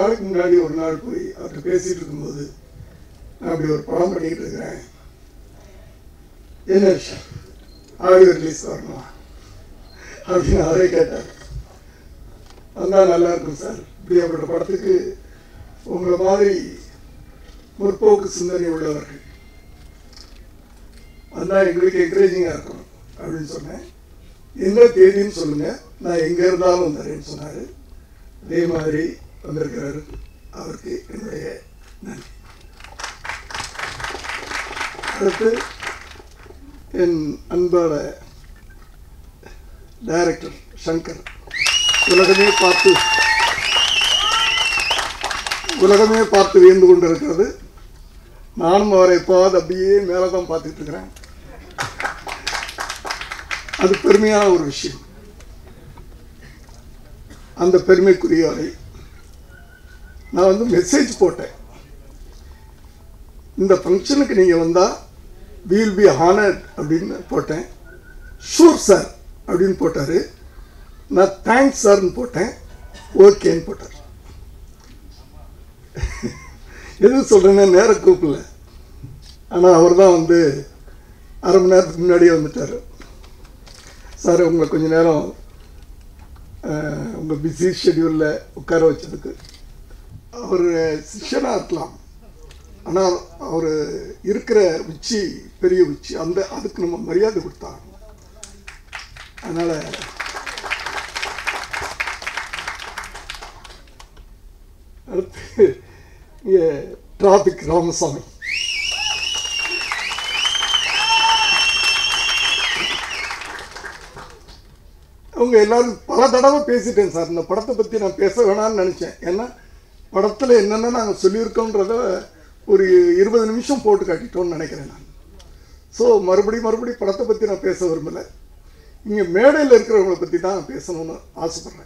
நாளைக்கு முன்னாடி ஒரு நாள் போய் அவர்கிட்ட பேசிட்டு இருக்கும்போது நான் அப்படி ஒரு படம் பண்ணிக்கிட்டு இருக்கிறேன் என்ன விஷயம் ஆடியோ ரிலீஸ் வரணும் அப்படின்னு அவரே கேட்டார் வந்தால் நல்லா இருக்கும் சார் இப்படியாப்பட்ட படத்துக்கு உங்களை மாதிரி முற்போக்கு சிந்தனை உள்ளவர்கள் வந்தால் எங்களுக்கு என்கரேஜிங்காக இருக்கும் அப்படின்னு சொன்னேன் எந்த தேதின்னு சொல்லுங்கள் நான் எங்கே இருந்தாலும் வந்துடுறேன்னு சொன்னார் அதே மாதிரி வந்திருக்கிறாரு அவருக்கு என்னுடைய நன்றி அடுத்து என் அன்பான டைரக்டர் சங்கர் உலகமே பார்த்து உலகமே பார்த்து வியந்து கொண்டிருக்கிறது நானும் அவரை எப்பாவது அப்படியே மேலே தான் பார்த்துட்டு இருக்கிறேன் அது பெருமையான ஒரு விஷயம் அந்த பெருமைக்குரியவரை நான் வந்து மெசேஜ் போட்டேன் இந்த ஃபங்க்ஷனுக்கு நீங்கள் வந்தால் வீல் பி ஹானர்ட் அப்படின்னு போட்டேன் ஷூர் சார் அப்படின்னு போட்டார் நான் தேங்க்ஸ் சார்னு போட்டேன் ஓகேன்னு போட்டார் எது சொல்கிறேன்னா நேரம் கூப்பிடல ஆனால் அவர் தான் வந்து அரை மணி நேரத்துக்கு முன்னாடியே வந்துட்டார் சார் உங்களை கொஞ்ச நேரம் உங்கள் பிஸி ஷெடியூலில் உட்கார வச்சதுக்கு அவர் சிஷ்யனாக இருக்கலாம் ஆனால் அவர் இருக்கிற உச்சி பெரிய உச்சி அந்த அதுக்கு நம்ம மரியாதை கொடுத்தாங்க அதனால் அடுத்து இங்கே டிராபிக் ராமசாமி அவங்க எல்லாரும் பல தடவை பேசிட்டேன் சார் இந்த படத்தை பற்றி நான் பேச வேணாம்னு நினச்சேன் ஏன்னா படத்தில் என்னென்ன நாங்கள் சொல்லியிருக்கோன்றத ஒரு இருபது நிமிஷம் போட்டு காட்டிட்டோம்னு நினைக்கிறேன் நான் ஸோ மறுபடியும் மறுபடியும் படத்தை பற்றி நான் பேச விரும்பலை இங்கே மேடையில் இருக்கிறவங்கள பற்றி தான் நான் பேசணும்னு ஆசைப்பட்றேன்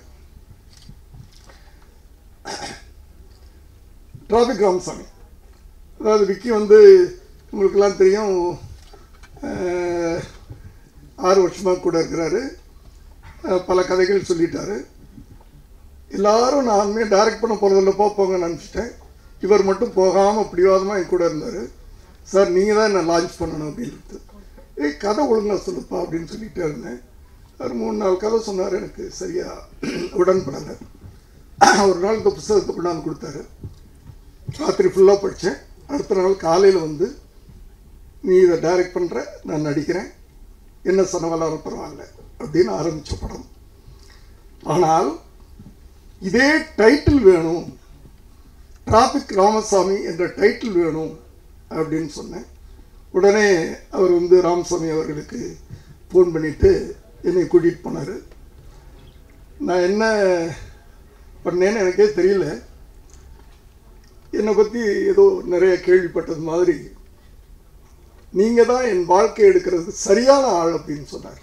டிராபிக் ராமசாமி அதாவது விக்கி வந்து உங்களுக்கெல்லாம் தெரியும் அஹ், ஆறு வருஷமாக கூட இருக்கிறாரு அஹ், பல கதைகள் சொல்லிட்டாரு எல்லாரும் நானுமே டைரக்ட் பண்ண போகிறதில்ல போங்கன்னு நினச்சிட்டேன் இவர் மட்டும் போகாமல் பிடிவாதமாக என் கூட இருந்தார் சார் நீங்கள் தான் என்ன லான்ச் பண்ணணும் அப்படின்ட்டு ஏய் கதை ஒழுங்கா சொல்லுப்பா அப்படின்னு சொல்லிட்டே இருந்தேன் அவர் மூணு நாலு கதை சொன்னார் எனக்கு சரியாக உடன்படலை ஒரு நாள் இந்த புத்தகத்தை கொண்டாந்து கொடுத்தாரு ராத்திரி ஃபுல்லாக படித்தேன் அடுத்த நாள் காலையில் வந்து நீ இதை டைரக்ட் பண்ணுற நான் நடிக்கிறேன் என்ன சனவலாரம் பரவாயில்ல அப்படின்னு ஆரம்பித்த படம் ஆனால் இதே டைட்டில் வேணும் டிராபிக் ராமசாமி என்ற டைட்டில் வேணும் அப்படின்னு சொன்னேன் உடனே அவர் வந்து ராமசாமி அவர்களுக்கு ஃபோன் பண்ணிவிட்டு என்னை கூட்டிகிட்டு போனார் நான் என்ன பண்ணேன்னு எனக்கே தெரியல என்னை பற்றி ஏதோ நிறைய கேள்விப்பட்டது மாதிரி நீங்கள் தான் என் வாழ்க்கை எடுக்கிறது சரியான ஆள் அப்படின்னு சொன்னார்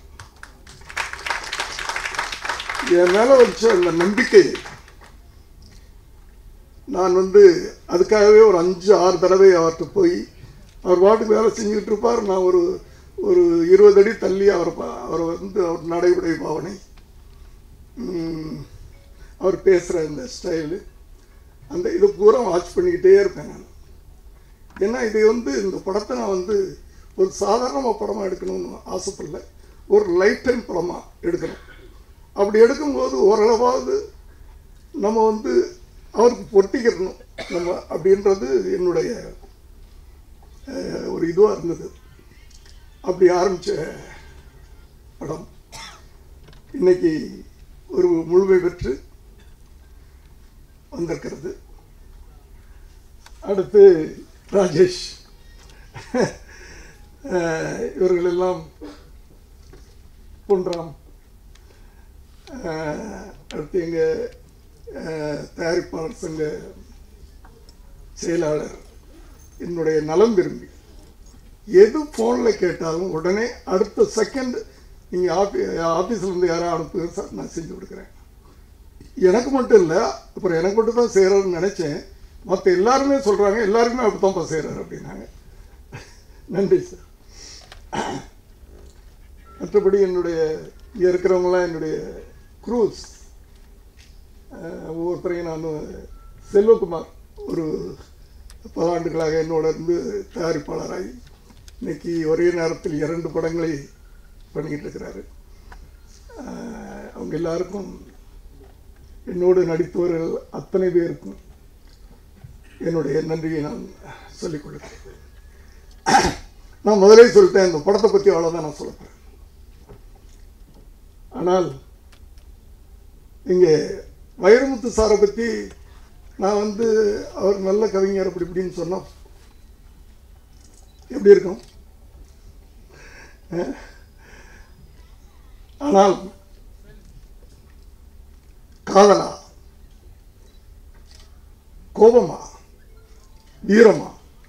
என் மேலே வச்ச அந்த நம்பிக்கை நான் வந்து அதுக்காகவே ஒரு அஞ்சு ஆறு தடவை அவர்கிட்ட போய் அவர் பாட்டுக்கு வேலை செஞ்சுக்கிட்டு இருப்பார் நான் ஒரு ஒரு இருபது அடி தள்ளி அவரை பா அவரை வந்து அவர் நடைமுறை பாவனை ம், அவர் பேசுகிற இந்த ஸ்டைலு அந்த இது பூரா வாட்ச் பண்ணிக்கிட்டே இருப்பேன் நான் ஏன்னா இது வந்து இந்த படத்தை நான் வந்து ஒரு சாதாரணமாக படமாக எடுக்கணும்னு ஆசைப்படல ஒரு லைஃப் டைம் படமாக எடுக்கணும் அப்படி எடுக்கும்போது ஓரளவாவது நம்ம வந்து அவருக்கு பொட்டிக்கிறணும் நம்ம அப்படின்றது என்னுடைய அஹ், ஒரு இதுவாக இருந்தது அப்படி ஆரம்பித்த படம் இன்னைக்கு ஒரு முழுமை பெற்று வந்திருக்கிறது அடுத்து ராஜேஷ் அஹ், இவர்களெல்லாம் பொன்ராம் அஹ், அடுத்து எங்கள் தயாரிப்பாளர் சங்க செயலாளர் என்னுடைய நலம் விரும்பி எது ஃபோனில் கேட்டாலும் உடனே அடுத்த செகண்ட் நீங்கள் ஆஃபீ ஆஃபீஸில் இருந்து யாரும் அனுப்புங்க சார் நான் செஞ்சு கொடுக்குறேன் எனக்கு மட்டும் இல்லை அப்புறம் எனக்கு மட்டும் தான் செய்கிறாருன்னு நினச்சேன் மற்ற எல்லாருமே சொல்கிறாங்க எல்லாருமே அப்படி தான்ப்பா செய்கிறாரு அப்படின்னாங்க நன்றி சார் மற்றபடி என்னுடைய இங்கே இருக்கிறவங்களாம் என்னுடைய க்ரூஸ் ஒவ்வொருத்தரையும் நான் செல்வகுமார் ஒரு பல ஆண்டுகளாக என்னோட இருந்து தயாரிப்பாளராகி இன்னைக்கு ஒரே நேரத்தில் இரண்டு படங்களை பண்ணிக்கிட்டு இருக்கிறாரு ஆஹ் அவங்க எல்லாருக்கும் என்னோடு நடித்தவர்கள் அத்தனை பேருக்கும் என்னுடைய நன்றியை நான் சொல்லிக் கொள்கிறேன் நான் முதலே சொல்லிட்டேன் இந்த படத்தை பற்றி அவ்வளோதான் நான் சொல்ல போகிறேன் ஆனால் இங்கே வைரமுத்து சாரை பற்றி நான் வந்து அவர் நல்ல கவிஞர் அப்படி இப்படின்னு சொன்னோம் எப்படி இருக்கும் அஹ்? ஆனால் காதலா கோபமா வீரமா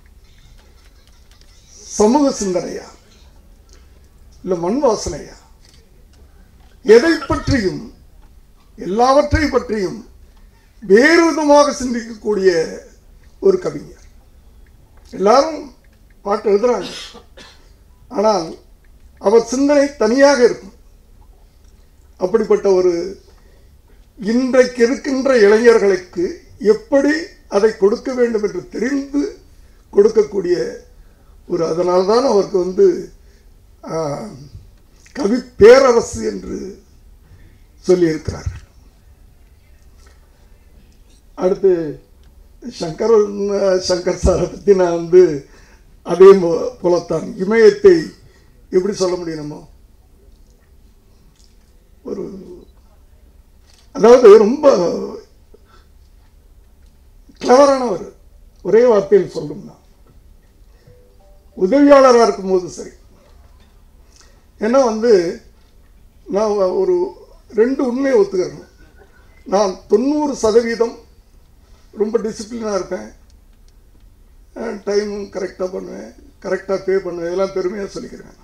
சமூக சிந்தனையா இல்ல மண் வாசனையா எதை பற்றியும் எல்லாவற்றை பற்றியும் வேறு விதமாக சிந்திக்கக்கூடிய ஒரு கவிஞர் எல்லாரும் பாட்டு எழுதுறாங்க ஆனால் அவர் சிந்தனை தனியாக இருக்கும் அப்படிப்பட்ட ஒரு இன்றைக்கு இருக்கின்ற இளைஞர்களுக்கு எப்படி அதை கொடுக்க வேண்டும் என்று தெரிந்து கொடுக்கக்கூடிய ஒரு அதனால்தான் அவருக்கு வந்து ஆஹ், கவி பேரரசு என்று சொல்லியிருக்கிறார்கள் அடுத்து சங்கர் சங்கர் சாரை பற்றி நான் வந்து அதே போ- போலத்தான் இமயத்தை எப்படி சொல்ல முடியும் நம்ம ஒரு அதாவது ரொம்ப கிளவரானவர் ஒரே வார்த்தையில் சொல்லணும்னா உதவியாளராக இருக்கும்போது சரி ஏன்னா வந்து நான் ஒரு ரெண்டு உண்மையை ஒத்துக்கிறேன் நான் தொண்ணூறு சதவீதம் ரொம்ப டிசிப்ளினாக இருப்பேன் டைமும் கரெக்டாக பண்ணுவேன் கரெக்டாக பே பண்ணுவேன் இதெல்லாம் பெருமையாக சொல்லிக்கிறேன்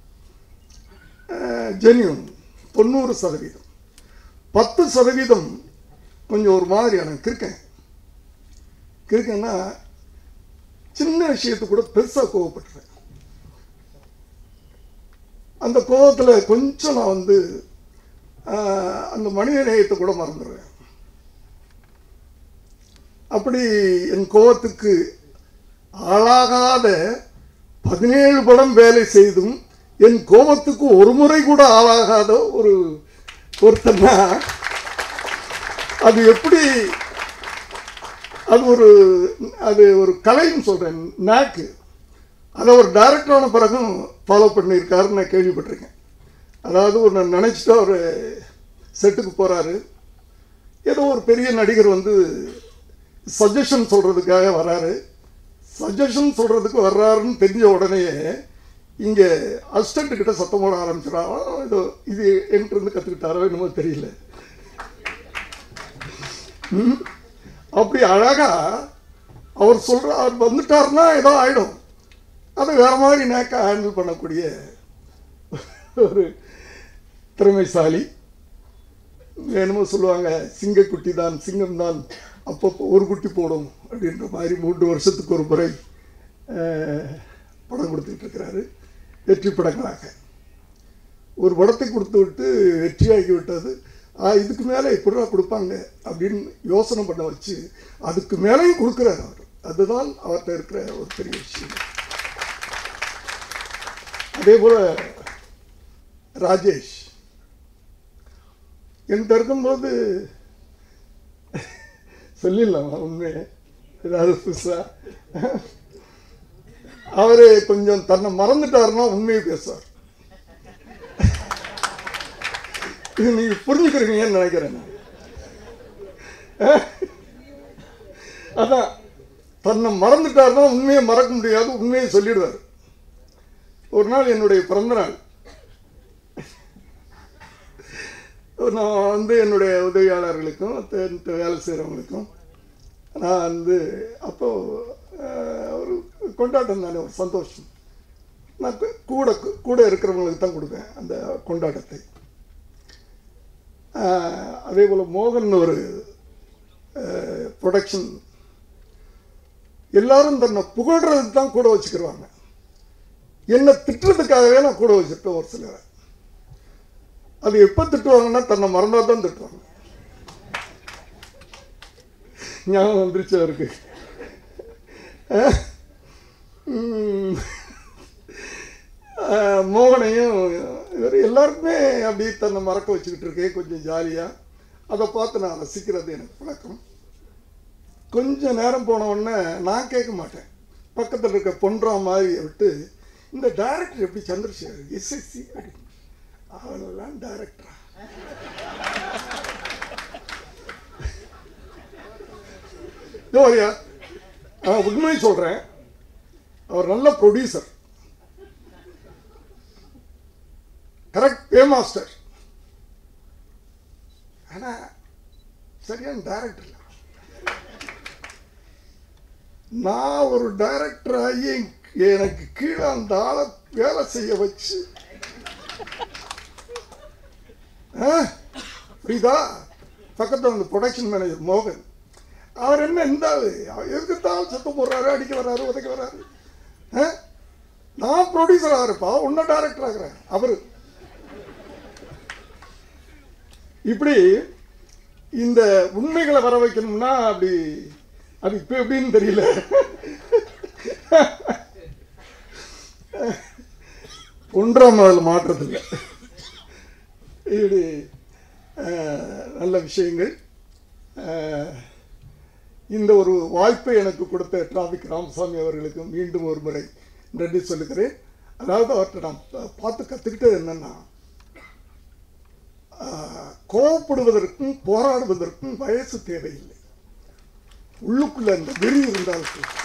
ஜென்யூன் தொண்ணூறு சதவீதம் பத்து சதவீதம் கொஞ்சம் ஒரு மாதிரியான கிருக்கேன் கிருக்கேன்னா சின்ன விஷயத்துக்கு கூட பெருசாக கோவப்பட்டுறேன் அந்த கோபத்தில் கொஞ்சம் நான் வந்து ஆஹ், அந்த மனித நேயத்தை கூட மறந்துடுவேன் அப்படி என் கோபத்துக்கு ஆளாகாத பதினேழு படம் வேலை செய்தும் என் கோபத்துக்கு ஒரு முறை கூட ஆளாகாத ஒரு ஒருத்தன்னா அது எப்படி அது ஒரு அது ஒரு கலைன்னு சொல்கிறேன் நாக்கு அதை ஒரு டைரக்டரான பிறகும் ஃபாலோ பண்ணியிருக்காருன்னு நான் கேள்விப்பட்டிருக்கேன் அதாவது ஒரு நான் நினச்சிட்டு ஒரு செட்டுக்கு போகிறாரு ஏதோ ஒரு பெரிய நடிகர் வந்து சஜஷன் சொல்கிறதுக்காக வராரு சஜஷன் சொல்கிறதுக்கு வர்றாருன்னு தெரிஞ்ச உடனே இங்கே அசிஸ்டண்ட் கிட்ட சத்தம் போட ஆரம்பிச்சிடா ஏதோ இது என்கிட்ட இருந்து கற்றுக்கிட்டாரோ என்னமோ தெரியல ம்? அப்படி அழகா அவர் சொல்ற அவர் வந்துட்டாருன்னா ஏதோ ஆயிடும் அதை வேற மாதிரி நேக்க ஹேண்டில் பண்ணக்கூடிய ஒரு திறமைசாலி என்னமோ சொல்லுவாங்க சிங்கக்குட்டி தான் சிங்கம் தான் அப்பப்போ ஒரு குட்டி போடும் அப்படின்ற மாதிரி மூன்று வருஷத்துக்கு ஒரு முறை அஹ், படம் கொடுத்துட்டு இருக்கிறாரு வெற்றி படங்களாக ஒரு படத்தை கொடுத்து விட்டு வெற்றியாகி விட்டது ஆ, இதுக்கு மேலே எப்படிடா கொடுப்பாங்க அப்படின்னு யோசனை பண்ண வச்சு அதுக்கு மேலேயும் கொடுக்குறாரு அவர் அதுதான் அவர்கிட்ட இருக்கிற ஒரு பெரிய விஷயம் அதே போல ராஜேஷ் என்கிட்ட இருக்கும்போது சொல்லிடலாமா உண்மையை ஏதாவது புதுசா அவரு கொஞ்சம் தன்னை மறந்துட்டாருன்னா உண்மையை பேசுவார் இது நீங்க புரிஞ்சுக்கிறீங்கன்னு நினைக்கிறேன் நான். அதான் தன்னை மறந்துட்டாருன்னா உண்மையை மறக்க முடியாது உண்மையை சொல்லிடுவார் ஒரு நாள் என்னுடைய பிறந்த நாள் நான் வந்து என்னுடைய உதவியாளர்களுக்கும் த- வேலை செய்கிறவங்களுக்கும் நான் வந்து அப்போது ஒரு கொண்டாட்டம் தானே ஒரு சந்தோஷம் நான் கூ- கூட கூட இருக்கிறவங்களுக்கு தான் கொடுப்பேன் அந்த கொண்டாட்டத்தை ஆஹ், அதே போல் மோகன் ஒரு ப்ரொடக்ஷன் எல்லாரும் தன்னை புகழ்றதுக்கு தான் கூட வச்சுக்கிடுவாங்க என்னை திட்டுறதுக்காகவே நான் கூட வச்சுருப்பேன் ஒரு சிலரை அது எப்போ திட்டுவாங்கன்னா தன்னை மறந்தா தான் திட்டுவாங்க ஞாபகம் வந்துருச்சு அவருக்கு அஹ், உம், அஹ், மோகனையும் இவர் எல்லாருக்குமே அப்படியே தன்னை மறக்க வச்சுக்கிட்டு இருக்கேன் கொஞ்சம் ஜாலியாக அதை பார்த்து நான் ரசிக்கிறது எனக்கு பழக்கம் கொஞ்ச நேரம் போன உடனே நான் கேட்க மாட்டேன் பக்கத்தில் இருக்க பொன்றா மாதிரி விட்டு இந்த டைரக்டர் எப்படி சந்திரசேகர் எஸ்எஸ்சி அவனெல்லாம் டைரக்டரா யோரியா நான் உண்மையை சொல்கிறேன் அவர் நல்ல ப்ரொடியூசர் கரெக்ட் பே மாஸ்டர் ஆனால் சரியான டைரக்டர் இல்லை நான் ஒரு டைரக்டர் ஆகி எனக்கு கீழே அந்த ஆளை வேலை செய்ய வச்சு ஆ? புரியுதா பக்கத்தில் அந்த ப்ரொடக்ஷன் மேனேஜர் மோகன் அவர் என்ன இந்த ஆளு அவர் எதுக்கு தான் சத்தம் போடுறாரு அடிக்க வர்றாரு உதைக்க வர்றாரு ஆ? நான் ப்ரொடியூசர் ஆகிறப்பா உன்ன டைரக்டர் ஆகிறேன் அவர் இப்படி இந்த உண்மைகளை வர வைக்கணும்னா அப்படி அது இப்போ எப்படின்னு தெரியல ஒன்றாம் நாள் மாற்றத்தில் இப்படி அஹ், நல்ல விஷயங்கள் அஹ், இந்த ஒரு வாய்ப்பை எனக்கு கொடுத்த டிராபிக் ராமசாமி அவர்களுக்கு மீண்டும் ஒரு முறை நன்றி சொல்லுகிறேன் அதாவது அவர்கிட்ட நான் பா- பார்த்து கற்றுக்கிட்டது என்னன்னா ஆஹ், கோவப்படுவதற்கும் போராடுவதற்கும் வயசு தேவையில்லை உள்ளுக்குள்ள அந்த வெறி இருந்தால் போதும்.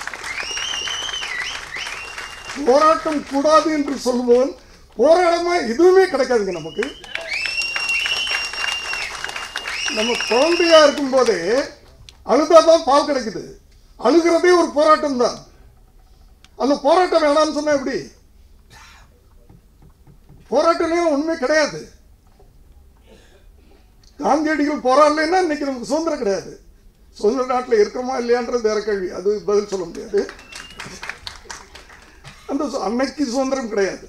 போராட்டம் கூடாது என்று சொல்லுபவன் போராடாம எதுவுமே கிடைக்காதுங்க நமக்கு நம்ம குழந்தையா இருக்கும் போதே அழுதாதான் பால் கிடைக்குது அழுகிறதே ஒரு போராட்டம் தான் அந்த போராட்டம் வேணாம்னு சொன்னா எப்படி போராட்டமே உண்மை கிடையாது காந்தியடிகள் போராடலைன்னா இன்னைக்கு நமக்கு சுதந்திரம் கிடையாது சுதந்திர நாட்டில் இருக்கிறோமா இல்லையான்றது வேற கேள்வி அது பதில் சொல்ல முடியாது அந்த சு- அன்னைக்கு சுதந்திரம் கிடையாது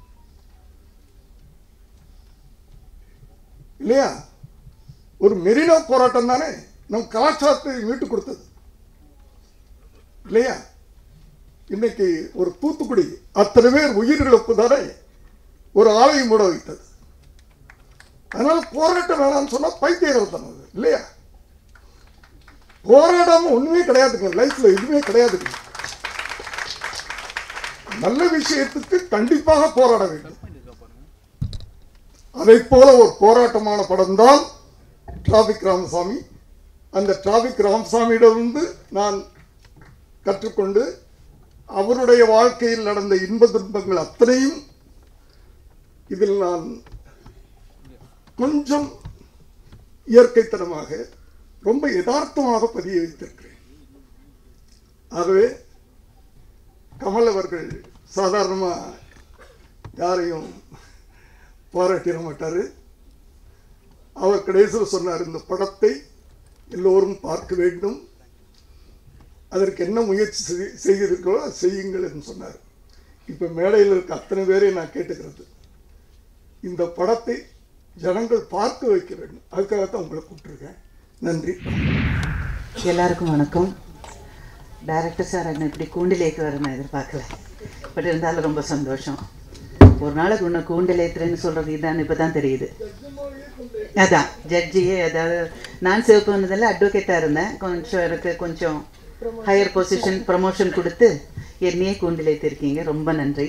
இல்லையா ஒரு மெரினா போராட்டம் தானே நம் கலாச்சாரத்தை மீட்டு கொடுத்தது இல்லையா இன்னைக்கு ஒரு தூத்துக்குடி அத்தனை பேர் உயிரிழப்பு தானே ஒரு ஆலையை மூட வைத்தது அதனால போராட்டம் வேணாம்னு சொன்னா பைத்தியகரத்தனம் அது இல்லையா போராடாம ஒண்ணுமே கிடையாதுங்க லைஃப்ல எதுவுமே கிடையாதுங்க நல்ல விஷயத்துக்கு கண்டிப்பாக போராட வேண்டும் அதை போல ஒரு போராட்டமான படம் தான் டிராபிக் ராமசாமி அந்த டிராபிக் ராமசாமியிடமிருந்து நான் கற்றுக்கொண்டு அவருடைய வாழ்க்கையில் நடந்த இன்ப துன்பங்கள் அத்தனையும் இதில் நான் கொஞ்சம் இயற்கைத்தனமாக ரொம்ப யதார்த்தமாக பதிய வைத்திருக்கிறேன் ஆகவே கமல் அவர்கள் சாதாரணமாக யாரையும் பாராட்டிட மாட்டார் அவர் கடைசியில் சொன்னார் இந்த படத்தை எல்லோரும் பார்க்க வேண்டும் அதற்கு என்ன முயற்சி செய்- செய்கிறீர்களோ அதை செய்யுங்கள் என்று சொன்னார் இப்போ மேடையில் இருக்க அத்தனை பேரை நான் கேட்டுக்கிறது இந்த படத்தை ஜனங்கள் பார்க்க வைக்க வேண்டும் அதுக்காகத்தான் உங்களை கூப்பிட்டுருக்கேன் நன்றி எல்லாருக்கும் வணக்கம் டைரக்டர் சார் என்னை இப்படி கூண்டிலேக்கு வர நான் எதிர்பார்க்கல பட் இருந்தாலும் ரொம்ப சந்தோஷம் ஒரு நாளைக்கு உன்னை கூண்டில் ஏத்துறேன்னு சொல்கிறது இதான் இப்போ தான் தெரியுது அதான் ஜட்ஜியே அதாவது நான் சிவப்பு வந்ததில் அட்வொகேட்டாக இருந்தேன் கொஞ்சம் எனக்கு கொஞ்சம் ஹையர் பொசிஷன் ப்ரமோஷன் கொடுத்து என்னையே கூண்டில் ஏற்றிருக்கீங்க ரொம்ப நன்றி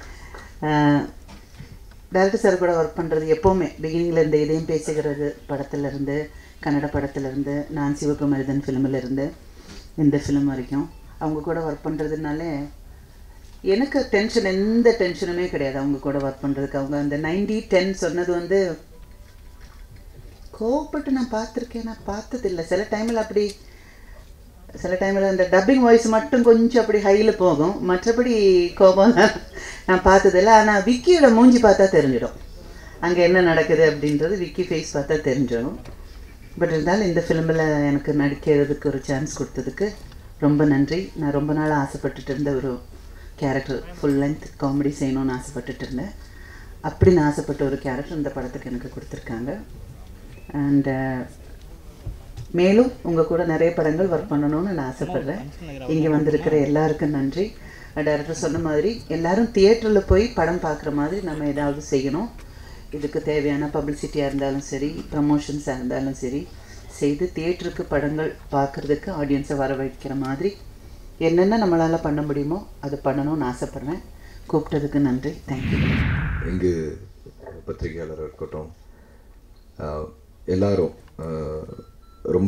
டேரக்டர் சார் கூட ஒர்க் பண்ணுறது எப்போவுமே பிகினிங்கில் இருந்து இதையும் பேசுகிறது படத்துலேருந்து கன்னட படத்துலேருந்து நான் சிவப்பு மனிதன் ஃபிலிமில் இருந்து இந்த ஃபிலிம் வரைக்கும் அவங்க கூட ஒர்க் பண்ணுறதுனாலே எனக்கு டென்ஷன் எந்த டென்ஷனுமே கிடையாது அவங்க கூட ஒர்க் பண்ணுறதுக்கு அவங்க அந்த நைன்டி டென் சொன்னது வந்து கோவப்பட்டு நான் பார்த்துருக்கேன் நான் பார்த்ததில்லை சில டைமில் அப்படி சில டைமில் அந்த டப்பிங் வாய்ஸ் மட்டும் கொஞ்சம் அப்படி ஹையில் போகும் மற்றபடி கோபம் நான் நான் பார்த்ததில்ல ஆனால் விக்கியோட மூஞ்சி பார்த்தா தெரிஞ்சிடும் அங்கே என்ன நடக்குது அப்படின்றது விக்கி ஃபேஸ் பார்த்தா தெரிஞ்சிடும் பட் இருந்தாலும் இந்த ஃபிலிமில் எனக்கு நடிக்கிறதுக்கு ஒரு சான்ஸ் கொடுத்ததுக்கு ரொம்ப நன்றி நான் ரொம்ப நாள் ஆசைப்பட்டுட்டு இருந்த ஒரு கேரக்டர் ஃபுல் லென்த் காமெடி செய்யணும்னு ஆசைப்பட்டுட்டு இருந்தேன் அப்படி நான் ஆசைப்பட்ட ஒரு கேரக்டர் இந்த படத்துக்கு எனக்கு கொடுத்துருக்காங்க அண்ட் மேலும் உங்கள் கூட நிறைய படங்கள் ஒர்க் பண்ணணும்னு நான் ஆசைப்பட்றேன் இங்கே வந்திருக்கிற எல்லாருக்கும் நன்றி டைரக்டர் சொன்ன மாதிரி எல்லாரும் தியேட்டரில் போய் படம் பார்க்குற மாதிரி நம்ம ஏதாவது செய்யணும் இதுக்கு தேவையான பப்ளிசிட்டியாக இருந்தாலும் சரி ப்ரமோஷன்ஸாக இருந்தாலும் சரி செய்து தியேட்டருக்கு படங்கள் பார்க்குறதுக்கு ஆடியன்ஸை வர வைக்கிற மாதிரி என்னென்ன நம்மளால் பண்ண முடியுமோ அது பண்ணணும்னு ஆசைப்பட்றேன் கூப்பிட்டதுக்கு நன்றி தேங்க்யூ எங்கு பத்திரிகையாளர் இருக்கட்டும் ஆஹ், எல்லாரும் ஆஹ், ரொம்ப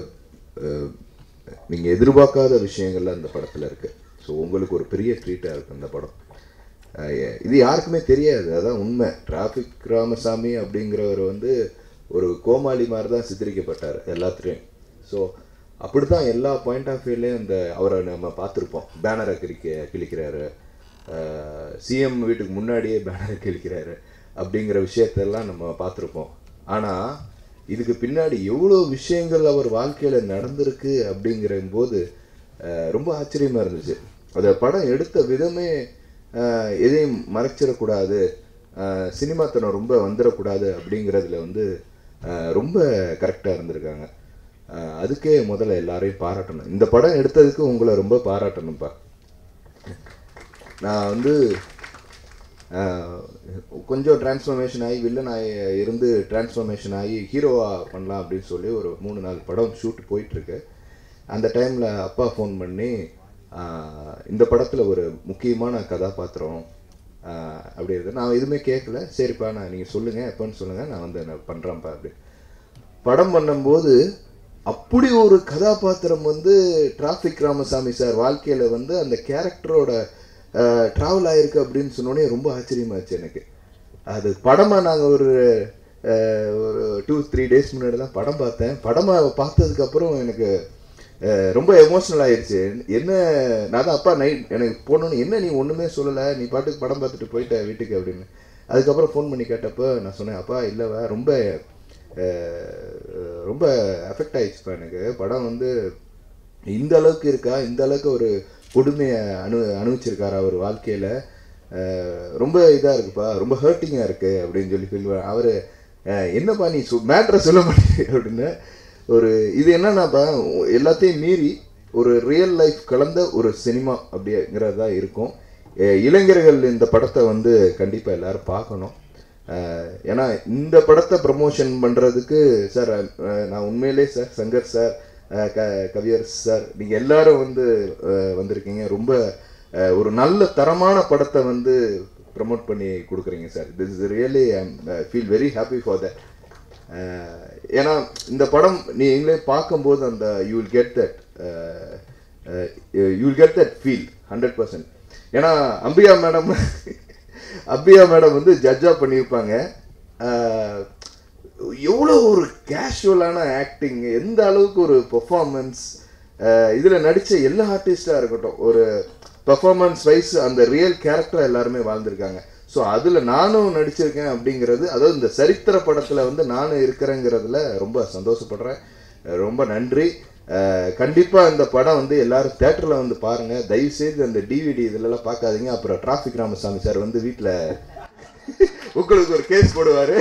நீங்கள் எதிர்பார்க்காத விஷயங்கள்லாம் இந்த படத்தில் இருக்குது ஸோ உங்களுக்கு ஒரு பெரிய ட்ரீட்டாக இருக்குது இந்த படம் ஆஹ், எ- இது யாருக்குமே தெரியாது அதான் உண்மை டிராஃபிக் ராமசாமி அப்படிங்கிறவர் வந்து ஒரு கோமாளி மாதிரி தான் சித்தரிக்கப்பட்டார் எல்லாத்துலேயும் ஸோ அப்படி தான் எல்லா பாயிண்ட் ஆஃப் வியூலேயும் இந்த அவரை நம்ம பார்த்துருப்போம் பேனரை கிழிக்க கிழிக்கிறாரு சிஎம் வீட்டுக்கு முன்னாடியே பேனரை கிழிக்கிறாரு அப்படிங்கிற விஷயத்தெல்லாம் நம்ம பார்த்துருப்போம் ஆனால் இதுக்கு பின்னாடி எவ்வளோ விஷயங்கள் அவர் வாழ்க்கையில் நடந்திருக்கு அப்படிங்கிற போது அஹ், ரொம்ப ஆச்சரியமாக இருந்துச்சு அந்த படம் எடுத்த விதமே அஹ், எதையும் மறைச்சிடக்கூடாது அஹ், சினிமாத்தனம் ரொம்ப வந்துடக்கூடாது அப்படிங்கிறதுல வந்து அஹ், ரொம்ப கரெக்டாக இருந்திருக்காங்க அஹ், அதுக்கே முதல்ல எல்லாரையும் பாராட்டணும் இந்த படம் எடுத்ததுக்கு உங்களை ரொம்ப பாராட்டணும்ப்பா நான் வந்து ஆஹ், கொஞ்சம் டிரான்ஸ்ஃபர்மேஷன் ஆகி வில்லன் ஆகி இருந்து டிரான்ஸ்ஃபர்மேஷன் ஆகி ஹீரோவாக பண்ணலாம் அப்படின்னு சொல்லி ஒரு மூணு நாலு படம் ஷூட் போயிட்டுருக்கு அந்த டைமில் அப்பா ஃபோன் பண்ணி ஆஹ், இந்த படத்தில் ஒரு முக்கியமான கதாபாத்திரம் ஆஹ், அப்படி இருக்கு நான் எதுவுமே கேட்கல சரிப்பா நான் நீங்கள் சொல்லுங்கள் எப்போன்னு சொல்லுங்கள் நான் வந்து நான் பண்ணுறேன்ப்பா அப்படி படம் பண்ணும்போது அப்படி ஒரு கதாபாத்திரம் வந்து டிராஃபிக் ராமசாமி சார் வாழ்க்கையில வந்து அந்த கேரக்டரோட ட்ராவல் ஆயிருக்கு அப்படின்னு சொன்னோடனே ரொம்ப ஆச்சரியமாச்சு எனக்கு அது படமா நாங்க ஒரு அஹ், ஒரு டூ த்ரீ டேஸ் முன்னாடி தான் படம் பார்த்தேன் படமா பார்த்ததுக்கு அப்புறம் எனக்கு அஹ், ரொம்ப எமோஷனல் ஆயிருச்சு என்ன நான் தான் அப்பா நைட் எனக்கு போனோன்னு என்ன நீ ஒண்ணுமே சொல்லலை நீ பாட்டுக்கு படம் பார்த்துட்டு போயிட்ட வீட்டுக்கு அப்படின்னு அதுக்கப்புறம் ஃபோன் பண்ணி கேட்டப்போ நான் சொன்னேன் அப்பா இல்லைவா ரொம்ப அஹ், ரொம்ப அஃபெக்ட் ஆயிடுச்சுப்பா எனக்கு படம் வந்து இந்த அளவுக்கு இருக்கா இந்த அளவுக்கு ஒரு கொடுமையை அனு அனுபவிச்சிருக்காரு அவர் வாழ்க்கையில் ரொம்ப இதாக இருக்குப்பா ரொம்ப ஹர்ட்டிங்காக இருக்கு அப்படின்னு சொல்லி ஃபீல் அவர் என்னப்பா நீ சொ மேட்ரை சொல்ல மாட்டேங்க அப்படின்னு ஒரு இது என்னன்னாப்பா எல்லாத்தையும் மீறி ஒரு ரியல் லைஃப் கலந்த ஒரு சினிமா அப்படிங்கிறது தான் இருக்கும் அஹ் இளைஞர்கள் இந்த படத்தை வந்து கண்டிப்பாக எல்லாரும் பார்க்கணும் அஹ் ஏன்னா இந்த படத்தை ப்ரமோஷன் பண்ணுறதுக்கு சார் அஹ் நான் உண்மையிலே சார் சங்கர் சார் அஹ் க கவியர் சார் நீங்கள் எல்லாரும் வந்து அஹ் வந்திருக்கீங்க ரொம்ப அஹ் ஒரு நல்ல தரமான படத்தை வந்து ப்ரமோட் பண்ணி கொடுக்குறீங்க sir this is really I feel very happy for that ஏன்னா இந்த படம் நீங்களே பார்க்கும்போது அந்த you will get that you will get that feel hundred percent ஏன்னா அம்பியா மேடம் அம்பியா மேடம் வந்து ஜட்ஜாக பண்ணியிருப்பாங்க அஹ், எவ்வளோ ஒரு கேஷுவலான ஆக்டிங் எந்த அளவுக்கு ஒரு பெர்ஃபார்மன்ஸ் இதில் நடித்த எல்லா ஆர்டிஸ்டாக இருக்கட்டும் ஒரு பெர்ஃபார்மன்ஸ் வைஸ் அந்த ரியல் கேரக்டர் எல்லாருமே வாழ்ந்திருக்காங்க ஸோ அதில் நானும் நடிச்சிருக்கேன் அப்படிங்கிறது அதாவது இந்த சரித்திர படத்தில் வந்து நானும் இருக்கிறேங்கிறதுல ரொம்ப சந்தோஷப்படுறேன் அஹ் ரொம்ப நன்றி அஹ் கண்டிப்பா இந்த படம் வந்து எல்லாரும் தேட்டர்ல வந்து பாருங்க தயவு செய்து அந்த டிவிடி இதுலலாம் பார்க்காதீங்க அப்புறம் டிராஃபிக் ராமசாமி சார் வந்து வீட்டில் உங்களுக்கு ஒரு கேஸ் போடுவாரு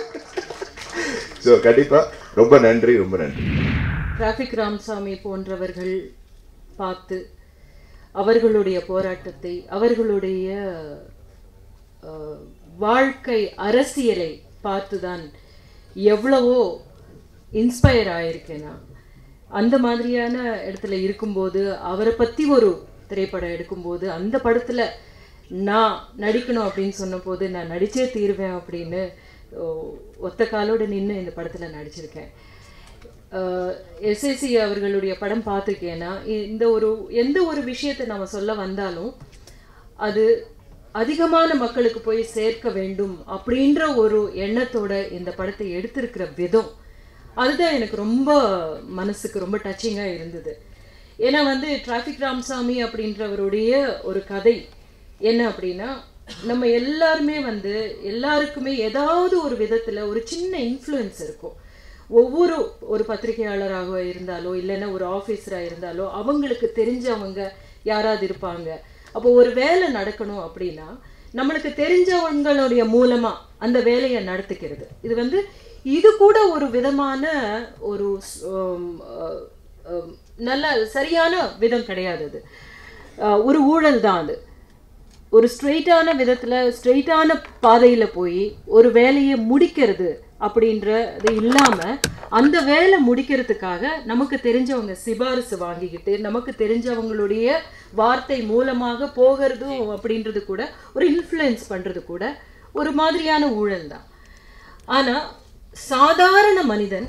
ஸோ கண்டிப்பா ரொம்ப நன்றி ரொம்ப நன்றி டிராஃபிக் ராமசாமி போன்றவர்கள் பார்த்து அவர்களுடைய போராட்டத்தை அவர்களுடைய அஹ், வாழ்க்கை அரசியலை பார்த்துதான் எவ்வளவோ இன்ஸ்பயர் ஆயிருக்கேன் நான் அந்த மாதிரியான இடத்துல இருக்கும்போது அவரை பற்றி ஒரு திரைப்படம் எடுக்கும்போது அந்த படத்தில் நான் நடிக்கணும் அப்படின்னு சொன்னபோது நான் நடிச்சே தீருவேன் அப்படின்னு ஓ, ஒத்த காலோடு நின்று இந்த படத்தில் நடிச்சிருக்கேன் எஸ்எஸ்சி அவர்களுடைய படம் பார்த்துருக்கேன்னா இந்த ஒரு எந்த ஒரு விஷயத்தை நம்ம சொல்ல வந்தாலும் அது அதிகமான மக்களுக்கு போய் சேர்க்க வேண்டும் அப்படின்ற ஒரு எண்ணத்தோட இந்த படத்தை எடுத்திருக்கிற விதம் அதுதான் எனக்கு ரொம்ப மனசுக்கு ரொம்ப டச்சிங்காக இருந்தது ஏன்னா வந்து டிராஃபிக் ராமசாமி அப்படின்றவருடைய ஒரு கதை என்ன அப்படின்னா நம்ம எல்லாருமே வந்து எல்லாருக்குமே ஏதாவது ஒரு விதத்தில் ஒரு சின்ன இன்ஃப்ளூயன்ஸ் இருக்கும் ஒவ்வொரு ஒரு பத்திரிகையாளராக இருந்தாலோ இல்லைன்னா ஒரு ஆஃபீஸராக இருந்தாலோ அவங்களுக்கு தெரிஞ்சவங்க யாராவது இருப்பாங்க அப்போ ஒரு வேலை நடக்கணும் அப்படின்னா நம்மளுக்கு தெரிஞ்சவங்களுடைய மூலமா அந்த வேலையை நடத்திக்கிறது இது வந்து இது கூட ஒரு விதமான ஒரு ஸ்- ஆம், அஹ், அஹ், நல்ல சரியான விதம் கிடையாது அது அஹ், ஒரு ஊழல் தான் அது ஒரு ஸ்ட்ரெயிட்டான விதத்தில் ஸ்ட்ரெயிட்டான பாதையில் போய் ஒரு வேலையை முடிக்கிறது அப்படின்றது இல்லாமல் அந்த வேலை முடிக்கிறதுக்காக நமக்கு தெரிஞ்சவங்க சிபாரிசு வாங்கிக்கிட்டு நமக்கு தெரிஞ்சவங்களுடைய வார்த்தை மூலமாக போகிறதும் அப்படின்றது கூட ஒரு இன்ஃப்ளூயன்ஸ் பண்ணுறது கூட ஒரு மாதிரியான ஊழல் தான் ஆனால் சாதாரண மனிதன்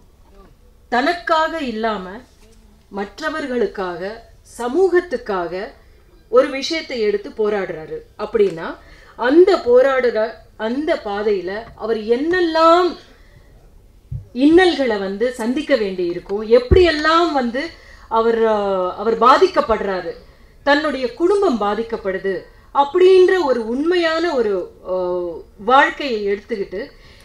தனக்காக இல்லாம மற்றவர்களுக்காக சமூகத்துக்காக ஒரு விஷயத்தை எடுத்து போராடுறாரு அப்படின்னா அந்த போராடுற அந்த பாதையில அவர் என்னெல்லாம் இன்னல்களை வந்து சந்திக்க வேண்டி இருக்கும் எப்படியெல்லாம் வந்து அவர் அஹ், அவர் பாதிக்கப்படுறாரு தன்னுடைய குடும்பம் பாதிக்கப்படுது அப்படின்ற ஒரு உண்மையான ஒரு அஹ், வாழ்க்கையை எடுத்துக்கிட்டு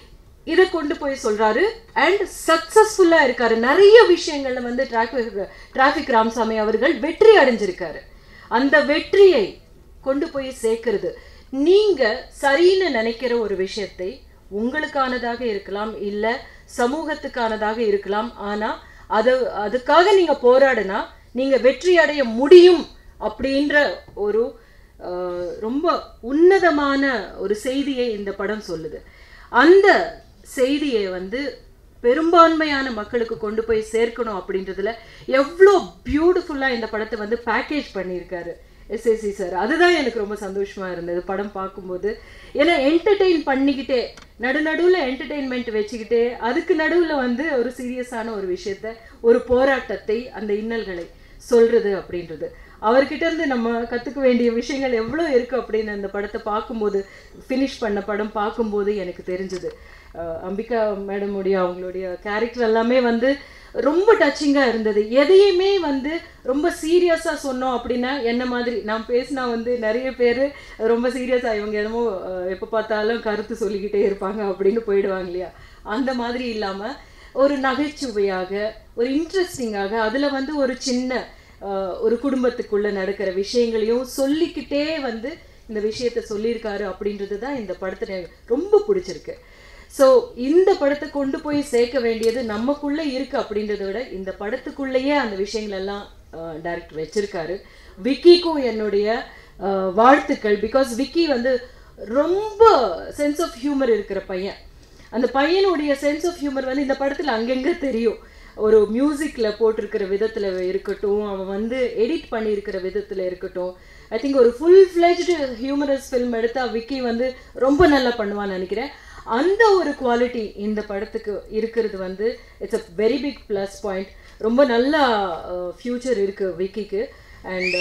இதை கொண்டு போய் சொல்றாரு அண்ட் சக்சஸ்ஃபுல்லா இருக்காரு நிறைய விஷயங்கள்ல வந்து டிராஃபிக் டிராஃபிக் ராமசாமி அவர்கள் வெற்றி அடைஞ்சிருக்காரு அந்த வெற்றியை கொண்டு போய் சேர்க்கிறது நீங்க சரின்னு நினைக்கிற ஒரு விஷயத்தை உங்களுக்கானதாக இருக்கலாம் இல்ல சமூகத்துக்கானதாக இருக்கலாம் ஆனா அது அதுக்காக நீங்க போராடினா நீங்க வெற்றி அடைய முடியும் அப்படின்ற ஒரு அஹ், ரொம்ப உன்னதமான ஒரு செய்தியை இந்த படம் சொல்லுது அந்த செய்தியை வந்து பெரும்பான்மையான மக்களுக்கு கொண்டு போய் சேர்க்கணும் அப்படின்றதுல எவ்வளோ பியூட்டிஃபுல்லாக இந்த படத்தை வந்து பேக்கேஜ் பண்ணியிருக்காரு எஸ்எஸ்சி சார் அதுதான் எனக்கு ரொம்ப சந்தோஷமா இருந்தது படம் பார்க்கும்போது ஏன்னா என்டர்டெயின் பண்ணிக்கிட்டே நடுநடுவில் என்டர்டெயின்மெண்ட் வச்சுக்கிட்டே அதுக்கு நடுவில் வந்து ஒரு சீரியஸான ஒரு விஷயத்த ஒரு போராட்டத்தை அந்த இன்னல்களை சொல்றது அப்படின்றது அவர்கிட்ட இருந்து நம்ம கத்துக்க வேண்டிய விஷயங்கள் எவ்வளோ இருக்கு அப்படின்னு அந்த படத்தை பார்க்கும்போது ஃபினிஷ் பண்ண படம் பார்க்கும்போது எனக்கு தெரிஞ்சது அம்பிகா மேடமுடைய அவங்களுடைய கேரக்டர் எல்லாமே வந்து ரொம்ப டச்சிங்காக இருந்தது எதையுமே வந்து ரொம்ப சீரியஸாக சொன்னோம் அப்படின்னா என்ன மாதிரி நான் பேசினா வந்து நிறைய பேர் ரொம்ப சீரியஸாக இவங்க என்னமோ எப்போ பார்த்தாலும் கருத்து சொல்லிக்கிட்டே இருப்பாங்க அப்படின்னு போயிடுவாங்க இல்லையா அந்த மாதிரி இல்லாமல் ஒரு நகைச்சுவையாக ஒரு இன்ட்ரெஸ்டிங்காக அதில் வந்து ஒரு சின்ன அஹ், ஒரு குடும்பத்துக்குள்ள நடக்கிற விஷயங்களையும் சொல்லிக்கிட்டே வந்து இந்த விஷயத்த சொல்லியிருக்காரு அப்படின்றது தான் இந்த படத்துல எனக்கு ரொம்ப பிடிச்சிருக்கு ஸோ இந்த படத்தை கொண்டு போய் சேர்க்க வேண்டியது நமக்குள்ள இருக்கு அப்படின்றத விட இந்த படத்துக்குள்ளேயே அந்த விஷயங்கள் எல்லாம் டைரக்டர் வச்சிருக்காரு விக்கிக்கும் என்னுடைய அஹ், வாழ்த்துக்கள் பிகாஸ் விக்கி வந்து ரொம்ப சென்ஸ் ஆஃப் ஹியூமர் இருக்கிற பையன் அந்த பையனுடைய சென்ஸ் ஆஃப் ஹியூமர் வந்து இந்த படத்தில் அங்கங்கே தெரியும் ஒரு மியூசிக்கில் போட்டிருக்கிற விதத்தில் இருக்கட்டும் அவன் வந்து எடிட் பண்ணியிருக்கிற விதத்தில் இருக்கட்டும் ஐ திங்க் ஒரு ஃபுல் ஃப்ளெஜ்டு ஹியூமரஸ் ஃபில்ம் எடுத்தா விக்கி வந்து ரொம்ப நல்லா பண்ணுவான்னு நினைக்கிறேன் அந்த ஒரு குவாலிட்டி இந்த படத்துக்கு இருக்கிறது வந்து it's a very big plus point ரொம்ப நல்ல ஃப்யூச்சர் இருக்குது விக்கிக்கு அண்ட்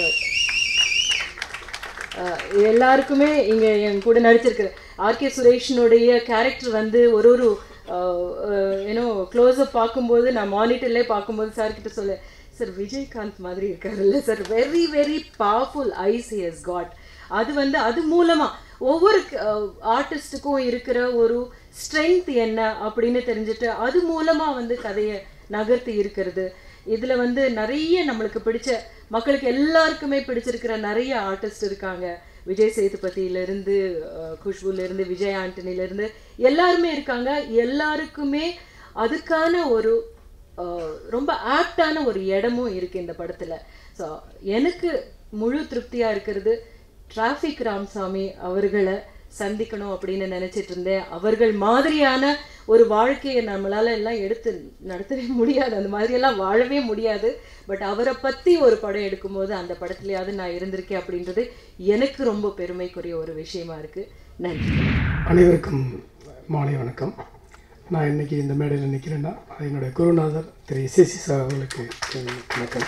அஹ் எல்லாருக்குமே இங்க என் கூட நடிச்சிருக்கிற ஆர்கே சுரேஷனுடைய கேரக்டர் வந்து ஒரு ஒரு ஏன்னோ க்ளோஸ்அப் பார்க்கும்போது நான் மானிட்டர்லேயே பார்க்கும்போது சார் கிட்ட சொல்ல சார் விஜயகாந்த் மாதிரி இருக்காருல்ல sir very very powerful eyes has got அது வந்து அது மூலமா ஒவ்வொரு ஆர்டிஸ்ட்டுக்கும் இருக்கிற ஒரு ஸ்ட்ரென்த் என்ன அப்படின்னு தெரிஞ்சுட்டு அது மூலமா வந்து கதையை நகர்த்தி இருக்கிறது இதுல வந்து நிறைய நம்மளுக்கு பிடிச்ச மக்களுக்கு எல்லாருக்குமே பிடிச்சிருக்கிற நிறைய ஆர்டிஸ்ட் இருக்காங்க விஜய் சேதுபதியில இருந்து அஹ், குஷ்புல இருந்து விஜய் ஆண்டனில இருந்து எல்லாருமே இருக்காங்க எல்லாருக்குமே அதுக்கான ஒரு அஹ், ரொம்ப ஆப்டான ஒரு இடமும் இருக்கு இந்த படத்துல ஸோ எனக்கு முழு திருப்தியா இருக்கிறது டிராஃபிக் ராமசாமி அவர்களை சந்திக்கணும் அப்படின்னு நினைச்சிட்டு இருந்தேன் அவர்கள் மாதிரியான ஒரு வாழ்க்கையை நம்மளால எல்லாம் எடுத்து நடத்தவே முடியாது அந்த மாதிரி எல்லாம் வாழவே முடியாது பட் அவரை பத்தி ஒரு படம் எடுக்கும்போது அந்த படத்துலயாவது நான் இருந்திருக்கேன் அப்படின்றது எனக்கு ரொம்ப பெருமைக்குரிய ஒரு விஷயமா இருக்கு நன்றி அனைவருக்கும் மாலை வணக்கம் நான் இன்னைக்கு இந்த மேடையில் நிற்கிறேன்னா அது என்னுடைய குருநாதர் திரு எஸ்எஸ்சி சார் அவர்களுக்கு என் வணக்கம்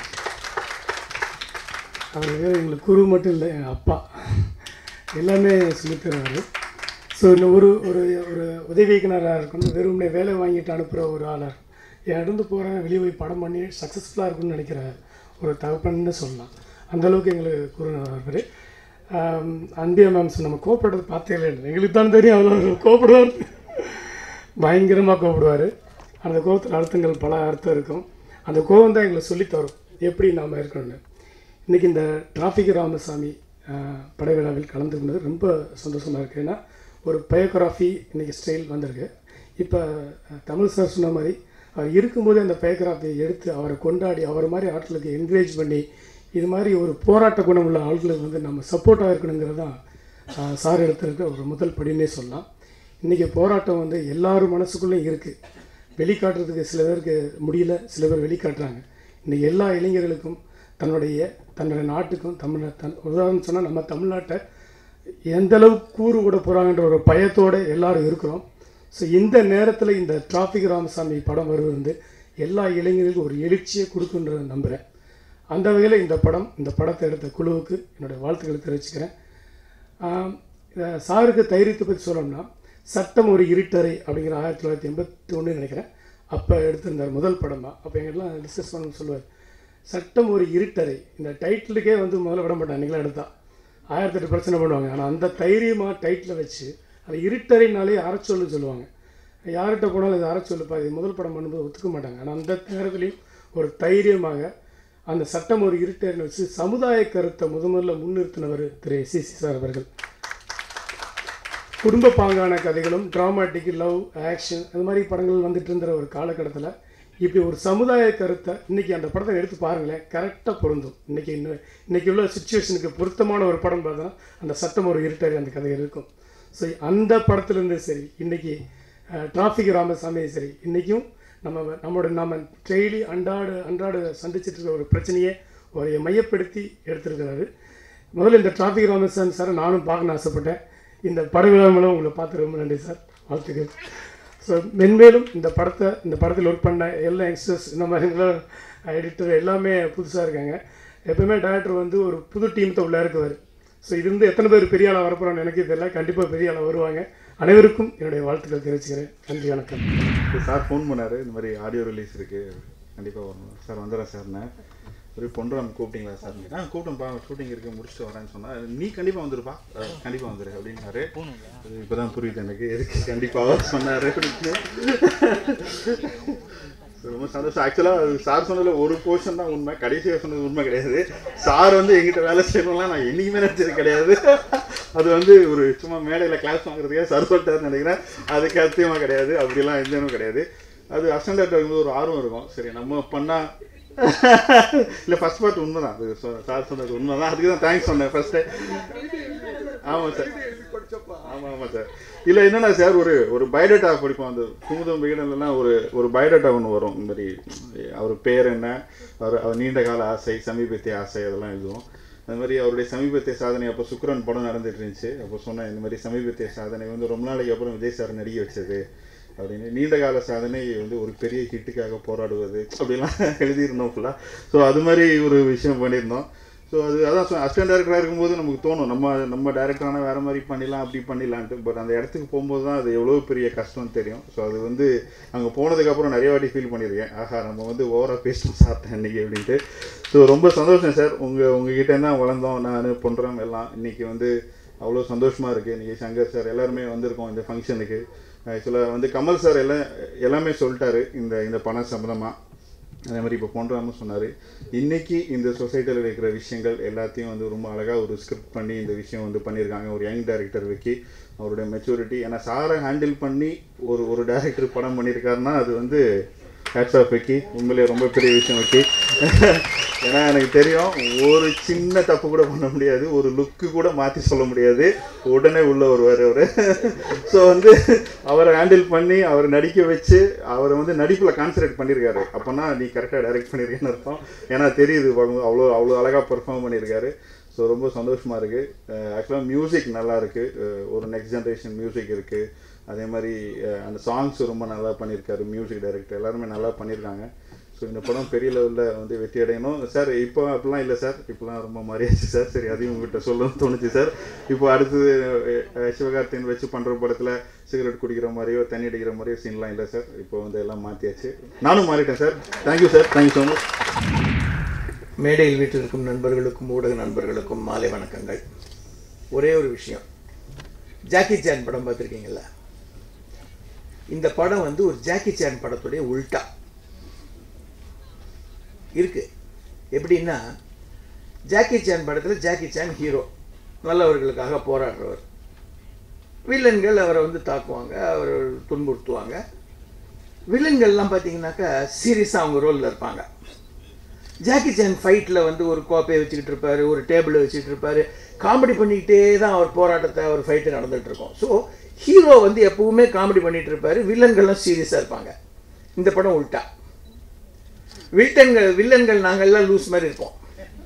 அவர் வேறு எங்களுக்கு குரு மட்டும் இல்லை எங்கள் அப்பா எல்லாமே சொல்லித் தருவார் ஸோ இன்னும் ஒரு ஒரு ஒரு உதவி இயக்குனராக இருக்கணும் வெறுமனே வேலை வாங்கிட்டு அனுப்புகிற ஒரு ஆளர் என் இடந்து போகிறேன் வெளியே போய் படம் பண்ணி சக்ஸஸ்ஃபுல்லாக இருக்கும்னு நினைக்கிற ஒரு தகப்பன்னு சொல்லலாம் அந்த அளவுக்கு எங்களுக்கு குருநாதர் அவர் அன்பியா மேம் சொன்ன நம்ம கோப்படுறது பார்த்தே இல்லை எங்களுக்கு தான் தெரியும் அவ்வளோ கோப்படுவார் பயங்கரமாக கோபப்படுவார் அந்த கோபத்தில் அர்த்தங்கள் பல அர்த்தம் இருக்கும் அந்த கோபம் தான் எங்களுக்கு சொல்லித் தரும் எப்படி நாம் இருக்கணும்னு இன்றைக்கி இந்த டிராஃபிக் ராமசாமி அஹ், படை விழாவில் கலந்து கொண்டது ரொம்ப சந்தோஷமாக இருக்குது ஏன்னா ஒரு பயோகிராஃபி இன்றைக்கி ஸ்டைல் வந்திருக்கு இப்போ தமிழ் சார் சொன்ன மாதிரி அவர் இருக்கும்போதே அந்த பயோகிராஃபியை எடுத்து அவரை கொண்டாடி அவர் மாதிரி ஆட்களுக்கு என்கரேஜ் பண்ணி இது மாதிரி ஒரு போராட்ட குணம் உள்ள ஆட்களுக்கு வந்து நம்ம சப்போர்ட்டாக இருக்கணுங்கிறது தான் ஆஹ், சார் எடுத்திருக்க ஒரு முதல் படினே சொல்லலாம் இன்றைக்கி போராட்டம் வந்து எல்லார் மனசுக்குள்ளேயும் இருக்குது வெளிக்காட்டுறதுக்கு சில பேருக்கு முடியல சில பேர் வெளிக்காட்டுறாங்க இன்றைக்கி எல்லா இளைஞர்களுக்கும் தன்னுடைய தன்னுடைய நாட்டுக்கும் தமிழ தன் உதாரணம் சொன்னால் நம்ம தமிழ்நாட்டை எந்த அளவுக்கு கூறு விட போகிறாங்கன்ற ஒரு பயத்தோடு எல்லாரும் இருக்கிறோம் ஸோ இந்த நேரத்தில் இந்த டிராஃபிக் ராமசாமி படம் வருவது வந்து எல்லா இளைஞர்களுக்கும் ஒரு எழுச்சியை கொடுக்குன்றதை நம்புகிறேன் அந்த வகையில் இந்த படம் இந்த படத்தை எடுத்த குழுவுக்கு என்னுடைய வாழ்த்துக்களை தெரிவிச்சுக்கிறேன் ஆம், இத சாருக்கு தைரியத்தை பற்றி சொல்லணும்னா சட்டம் ஒரு இருட்டறை அப்படிங்கிற ஆயிரத்தி தொள்ளாயிரத்தி எண்பத்தி ஒன்று நினைக்கிறேன் அப்போ எடுத்திருந்தார் முதல் படம் தான் அப்போ எங்கெல்லாம் டிஸ்கஸ் பண்ண சொல்லுவார் சட்டம் ஒரு இருட்டறை இந்த டைட்டிலுக்கே வந்து முதல்ல விட மாட்டாங்க நீங்களாம் எடுத்தா ஆயிரத்தெட்டு பிரச்சனை பண்ணுவாங்க ஆனால் அந்த தைரியமாக டைட்டில் வச்சு அது இருட்டறைனாலே அறச்சொல்லு சொல்லுவாங்க யார்கிட்ட போனாலும் இது அறச்சொல்லுப்பா இது முதல் படம் பண்ணும்போது ஒத்துக்க மாட்டாங்க ஆனால் அந்த நேரத்துலையும் ஒரு தைரியமாக அந்த சட்டம் ஒரு இருட்டறைன்னு வச்சு சமுதாய கருத்தை முதல்ல முன்னிறுத்தினவர் திரு எஸ்சிசி சார் அவர்கள் குடும்ப பாங்கான கதைகளும் ட்ராமாட்டிக் லவ் ஆக்ஷன் அது மாதிரி படங்கள் வந்துட்டு இருந்த ஒரு காலகட்டத்தில் இப்படி ஒரு சமுதாய கருத்தை இன்னைக்கு அந்த படத்தை எடுத்து பாருங்களேன் கரெக்டாக பொருந்தும் இன்னைக்கு இன்னும் இன்னைக்கு உள்ள சுச்சுவேஷனுக்கு பொருத்தமான ஒரு படம் பார்த்தோன்னா அந்த சட்டம் ஒரு இருட்டறி அந்த கதை இருக்கும் ஸோ அந்த படத்துலேருந்து சரி இன்னைக்கு டிராஃபிக் ராமசாமி சரி இன்றைக்கும் நம்ம நம்மளோட நம்ம டெய்லி அன்றாடு அன்றாட சந்திச்சிட்டு இருக்கிற ஒரு பிரச்சனையை ஒரு மையப்படுத்தி எடுத்திருக்கிறாரு முதல்ல இந்த டிராஃபிக் ராமசாமி சாரை நானும் பார்க்கணும்னு ஆசைப்பட்டேன் இந்த பட விழா மூலம் உங்களை பார்த்து ரொம்ப நன்றி சார் வாழ்த்துக்கள் ஸோ மென்மேலும் இந்த படத்தை இந்த படத்தில் ஒர்க் பண்ண எல்லா யங்ஸ்டர்ஸ் இந்த மாதிரி எடிட்டர் எல்லாமே புதுசாக இருக்காங்க எப்பவுமே டேரக்டர் வந்து ஒரு புது டீம் தான் உள்ளே இருக்குவார் ஸோ இது வந்து எத்தனை பேர் பெரிய ஆளாக வரப்போகிறான்னு எனக்கு தெரியல கண்டிப்பாக பெரிய ஆளாக வருவாங்க அனைவருக்கும் என்னுடைய வாழ்த்துக்கள் தெரிவிச்சுக்கிறேன் நன்றி வணக்கம் சார் ஃபோன் பண்ணாரு இந்த மாதிரி ஆடியோ ரிலீஸ் இருக்கு கண்டிப்பாக வரணும் சார் வந்துடுறேன் சார்ண்ணே ஒரு பொன்றாம் கூப்பிட்டீங்களா சார் ஆ கூப்பிட்டேன்ப்பா ஷூட்டிங் இருக்கு முடிச்சுட்டு வரேன்னு சொன்னா நீ கண்டிப்பாக வந்துருப்பா அஹ், கண்டிப்பா வந்துரு அப்படின்னாரு அது இப்பதான் புரியுது எனக்கு எதுக்கு கண்டிப்பாக சொன்னாரு அப்படின்னு ரொம்ப சந்தோஷம் ஆக்சுவலாக சார் சொன்னதுல ஒரு போர்ஷன் தான் உண்மை கடைசியாக சொன்னது உண்மை கிடையாது சார் வந்து எங்கிட்ட வேலை செய்யணும்லாம் நான் என்னைக்குமே நினச்சது கிடையாது அது வந்து ஒரு சும்மா மேடையில் கிளாஸ் வாங்குறதுக்கே சார் சொல்லிட்டாருன்னு நினைக்கிறேன் அதுக்கு அத்தியமாக கிடையாது அப்படிலாம் எந்த இதுவும் கிடையாது அது அசண்டர்ட் ஒரு ஆர்வம் இருக்கும் சரி நம்ம பண்ணால் இல்லை ஃபர்ஸ்ட் பார்ட் உண்மை தான் அது சொ- சார் சொன்னது உண்மை தான் அதுக்கு தான் தேங்க்ஸ் சொன்னேன் ஃபர்ஸ்ட்டு ஆமாம் சார் ஆமாம் ஆமாம் சார் இல்லை என்னன்னா சார் ஒரு ஒரு பயோடேட்டா படிப்போம் அந்த குமுதம் விகடன்லாம் ஒரு ஒரு பயோடேட்டா ஒன்று வரும் இந்த மாதிரி அவர் பேர் என்ன அவர் அவர் நீண்ட கால ஆசை சமீபத்திய ஆசை அதெல்லாம் எழுதுவோம் அது மாதிரி அவருடைய சமீபத்திய சாதனை அப்போ சுக்ரன் படம் நடந்துட்டு இருந்துச்சு அப்போ சொன்னேன் இந்த மாதிரி சமீபத்திய சாதனை வந்து ரொம்ப நாளைக்கு அப்புறம் விஜய் சார் நடிக்க வச்சது அப்படின்னு நீண்ட கால சாதனை வந்து ஒரு பெரிய ஹிட்டுக்காக போராடுவது அப்படிலாம் எழுதியிருந்தோம் ஃபுல்லாக ஸோ அது மாதிரி ஒரு விஷயம் பண்ணியிருந்தோம் ஸோ அது அதான் அசிஸ்டன்ட் டேரக்டராக இருக்கும்போது நமக்கு தோணும் நம்ம நம்ம டேரக்டரான வேறு மாதிரி பண்ணிடலாம் அப்படி பண்ணிடலான்ட்டு பட் அந்த இடத்துக்கு போகும்போது தான் அது எவ்வளோ பெரிய கஷ்டம்னு தெரியும் ஸோ அது வந்து அங்கே போனதுக்கப்புறம் நிறைய வாட்டி ஃபீல் பண்ணியிருக்கேன் ஆஹா நம்ம வந்து ஓவராக பேசணும் சாப்பிட்டேன் இன்றைக்கி அப்படின்ட்டு ஸோ ரொம்ப சந்தோஷம் சார் உங்கள் உங்ககிட்ட தான் வளர்ந்தோம் நான் பொன்றம் எல்லாம் இன்றைக்கி வந்து அவ்வளோ சந்தோஷமாக இருக்குது இன்றைக்கி சங்கர் சார் எல்லாருமே வந்திருக்கோம் இந்த ஃபங்க்ஷனுக்கு ஆக்சுவலாக வந்து கமல் சார் எல்லாம் எல்லாமே சொல்லிட்டாரு இந்த இந்த பணம் சம்மந்தமாக அதே மாதிரி இப்போ போன்றாமல் சொன்னார் இன்னைக்கு இந்த சொசைட்டியில் இருக்கிற விஷயங்கள் எல்லாத்தையும் வந்து ரொம்ப அழகாக ஒரு ஸ்கிரிப்ட் பண்ணி இந்த விஷயம் வந்து பண்ணியிருக்காங்க ஒரு யங் டைரக்டர் விக்கி அவருடைய மெச்சூரிட்டி ஏன்னா சாரை ஹேண்டில் பண்ணி ஒரு ஒரு டைரக்டர் படம் பண்ணியிருக்காருன்னா அது வந்து ஹேட்ஸ் ஆஃப் விக்கி உண்மையிலேயே ரொம்ப பெரிய விஷயம் விக்கி ஏன்னா எனக்கு தெரியும் ஒரு சின்ன தப்பு கூட பண்ண முடியாது ஒரு லுக்கு கூட மாற்றி சொல்ல முடியாது உடனே உள்ள வருவார் அவர் ஸோ வந்து அவரை ஹேண்டில் பண்ணி அவரை நடிக்க வச்சு அவரை வந்து நடிப்பில் கான்சன்ட்ரேட் பண்ணியிருக்காரு அப்போனா நீ கரெக்டாக டைரக்ட் பண்ணியிருக்கேன்னு அர்த்தம் ஏன்னா தெரியுது பார்க்கும்போது அவ்வளோ அவ்வளோ அழகாக பெர்ஃபார்ம் பண்ணியிருக்காரு ஸோ ரொம்ப சந்தோஷமாக இருக்குது ஆக்சுவலாக மியூசிக் நல்லா இருக்குது ஒரு நெக்ஸ்ட் ஜென்ரேஷன் மியூசிக் இருக்குது அதே மாதிரி அஹ், அந்த சாங்ஸ் ரொம்ப நல்லா பண்ணியிருக்காரு மியூசிக் டைரக்டர் எல்லாருமே நல்லா பண்ணியிருக்காங்க ஸோ இந்த படம் பெரிய லெவலில் வந்து வெற்றி அடையணும் சார் இப்போ அப்படிலாம் இல்லை சார் இப்போலாம் ரொம்ப மாறியாச்சு சார் சரி அதையும் உங்ககிட்ட சொல்லணும்னு தோணுச்சு சார் இப்போ அடுத்தது அஹ், சிவகார்த்தியன் வச்சு பண்ணுற படத்தில் சிகரெட் குடிக்கிற மாதிரியோ தண்ணி அடிக்கிற மாதிரியோ சீன்லாம் இல்லை சார் இப்போ வந்து எல்லாம் மாற்றியாச்சு நானும் மாறிட்டேன் sir thank you sir thank you so much மேடையில் வீட்டில் நண்பர்களுக்கும் ஊடக நண்பர்களுக்கும் மாலை வணக்கங்கள் ஒரே ஒரு விஷயம் ஜாக்கி சான் படம் பார்த்துருக்கீங்களா இந்த படம் வந்து ஒரு ஜாக்கி சான் படத்துடைய உல்டா இருக்கு எப்படின்னா ஜாக்கி சான் படத்தில் ஜாக்கி சான் ஹீரோ நல்லவர்களுக்காக போராடுறவர் வில்லன்கள் அவரை வந்து தாக்குவாங்க அவரை துன்புறுத்துவாங்க வில்லன்கள்லாம் பார்த்தீங்கன்னாக்கா சீரியஸாக அவங்க ரோலில் இருப்பாங்க ஜாக்கி சான் ஃபைட்டில் வந்து ஒரு கோப்பையை வச்சுக்கிட்டு இருப்பாரு ஒரு டேபிளை வச்சுக்கிட்டு இருப்பாரு காமெடி பண்ணிக்கிட்டே தான் அவர் போராட்டத்தை அவர் ஃபைட்டு நடந்துகிட்டு இருக்கும் ஸோ ஹீரோ வந்து எப்பவுமே காமெடி பண்ணிட்டு இருப்பாரு வில்லன்களும் சீரியஸாக இருப்பாங்க இந்த படம் உல்ட்டா வில்லன்கள் வில்லன்கள் நாங்கள் எல்லாம் லூஸ் மாதிரி இருப்போம்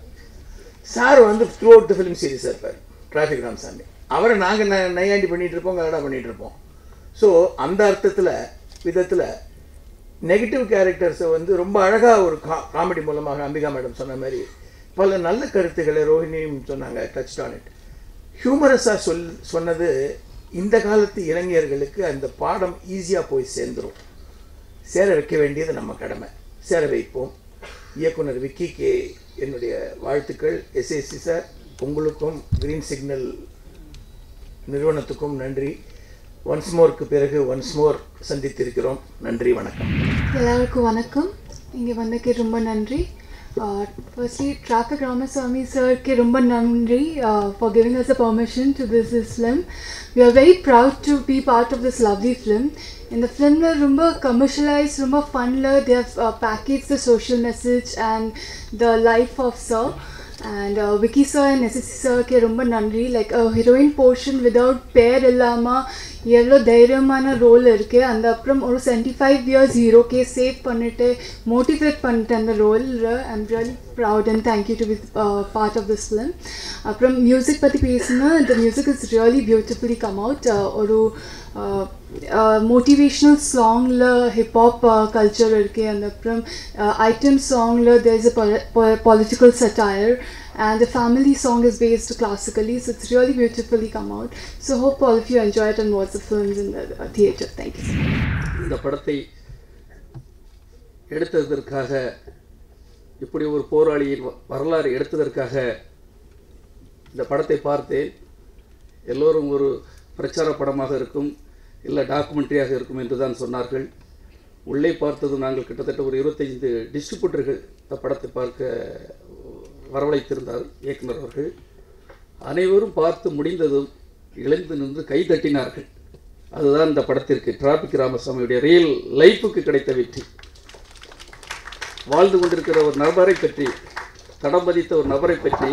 சார் வந்து த்ரூ அவுட் த ஃபிலிம் சீரியஸாக இருப்பார் டிராஃபிக் ராமசாமி அவரை நாங்கள் ந நையாண்டி பண்ணிகிட்டு இருப்போம் கலடா பண்ணிகிட்டு இருப்போம் ஸோ அந்த அர்த்தத்தில் விதத்தில் நெகட்டிவ் கேரக்டர்ஸை வந்து ரொம்ப அழகாக ஒரு கா காமெடி மூலமாக அம்பிகா மேடம் சொன்ன மாதிரி பல நல்ல கருத்துக்களை ரோஹிணியும் சொன்னாங்க டச் ஆன் இட் ஹியூமரஸாக சொல் சொன்னது இந்த காலத்து இளைஞர்களுக்கு அந்த பாடம் ஈஸியாக போய் சேர்ந்துரும் சேர வைக்க வேண்டியது நம்ம கடமை சேர வைப்போம் இயக்குனர் விக்கிக்கு என்னுடைய வாழ்த்துக்கள் எஸ்ஏசி சார் உங்களுக்கும் கிரீன் சிக்னல் நிறுவனத்துக்கும் நன்றி ஒன்ஸ் மோருக்கு பிறகு ஒன்ஸ் மோர் சந்தித்திருக்கிறோம் நன்றி வணக்கம் எல்லாருக்கும் வணக்கம் இங்கே வந்ததுக்கு ரொம்ப நன்றி ஃபர்ஸ்ட்லி டிராஃபிக் ராமசாமி சார்க்கு ரொம்ப நன்றி for giving us a permission to this is film we are very proud to be part of this lovely film இந்த ஃபிலிமில் ரொம்ப கமர்ஷியலைஸ் ரொம்ப ஃபனில் they've package the social message and the life of sir and Vicky sir and SSC சார்க்கு ரொம்ப நன்றி like heroine portion without பேர் இல்லாமல் எவ்வளோ தைரியமான ரோல் இருக்குது அந்த அப்புறம் ஒரு செவன்டி ஃபைவ் இயர்ஸ் ஹீரோக்கே சேவ் பண்ணிட்டு மோட்டிவேட் பண்ணிட்டு அந்த ரோலில் I'm really proud and thank you to be part of this film அப்புறம் மியூசிக் பற்றி பேசினா இந்த music is really beautifully come out ஒரு மோட்டிவேஷ்னல் சாங்கில் ஹிப்ஹாப் கல்ச்சர் இருக்குது அந்த அப்புறம் ஐட்டம் சாங்கில் there is a political satire and the family song is based classically, so it's really beautifully come out. So hope all of you enjoy it and watch the films in the uh, theatre. Thank you. இந்த படத்தை எடுத்ததற்காக இப்படி ஒரு போராளியின் வ- வரலாறு எடுத்ததற்காக இந்த படத்தை பார்த்தேன் எல்லோரும் ஒரு பிரச்சார படமாக இருக்கும் இல்லை டாக்குமெண்ட்ரியாக இருக்கும் என்று தான் சொன்னார்கள் உள்ளே பார்த்தது நாங்கள் கிட்டத்தட்ட ஒரு இருபத்தைந்து டிஸ்ட்ரிபியூட்டர்கள் இந்த படத்தை பார்க்க வரவழைத்திருந்தார் இயக்குனர் அவர்கள் அனைவரும் பார்த்து முடிந்ததும் எழுந்து நின்று கை தட்டினார்கள் அதுதான் இந்த படத்திற்கு டிராபிக் ராமசாமியுடைய ரியல் லைஃபுக்கு கிடைத்த வெற்றி வாழ்ந்து கொண்டிருக்கிற ஒரு நபரை பற்றி தடம் பதித்த ஒரு நபரை பற்றி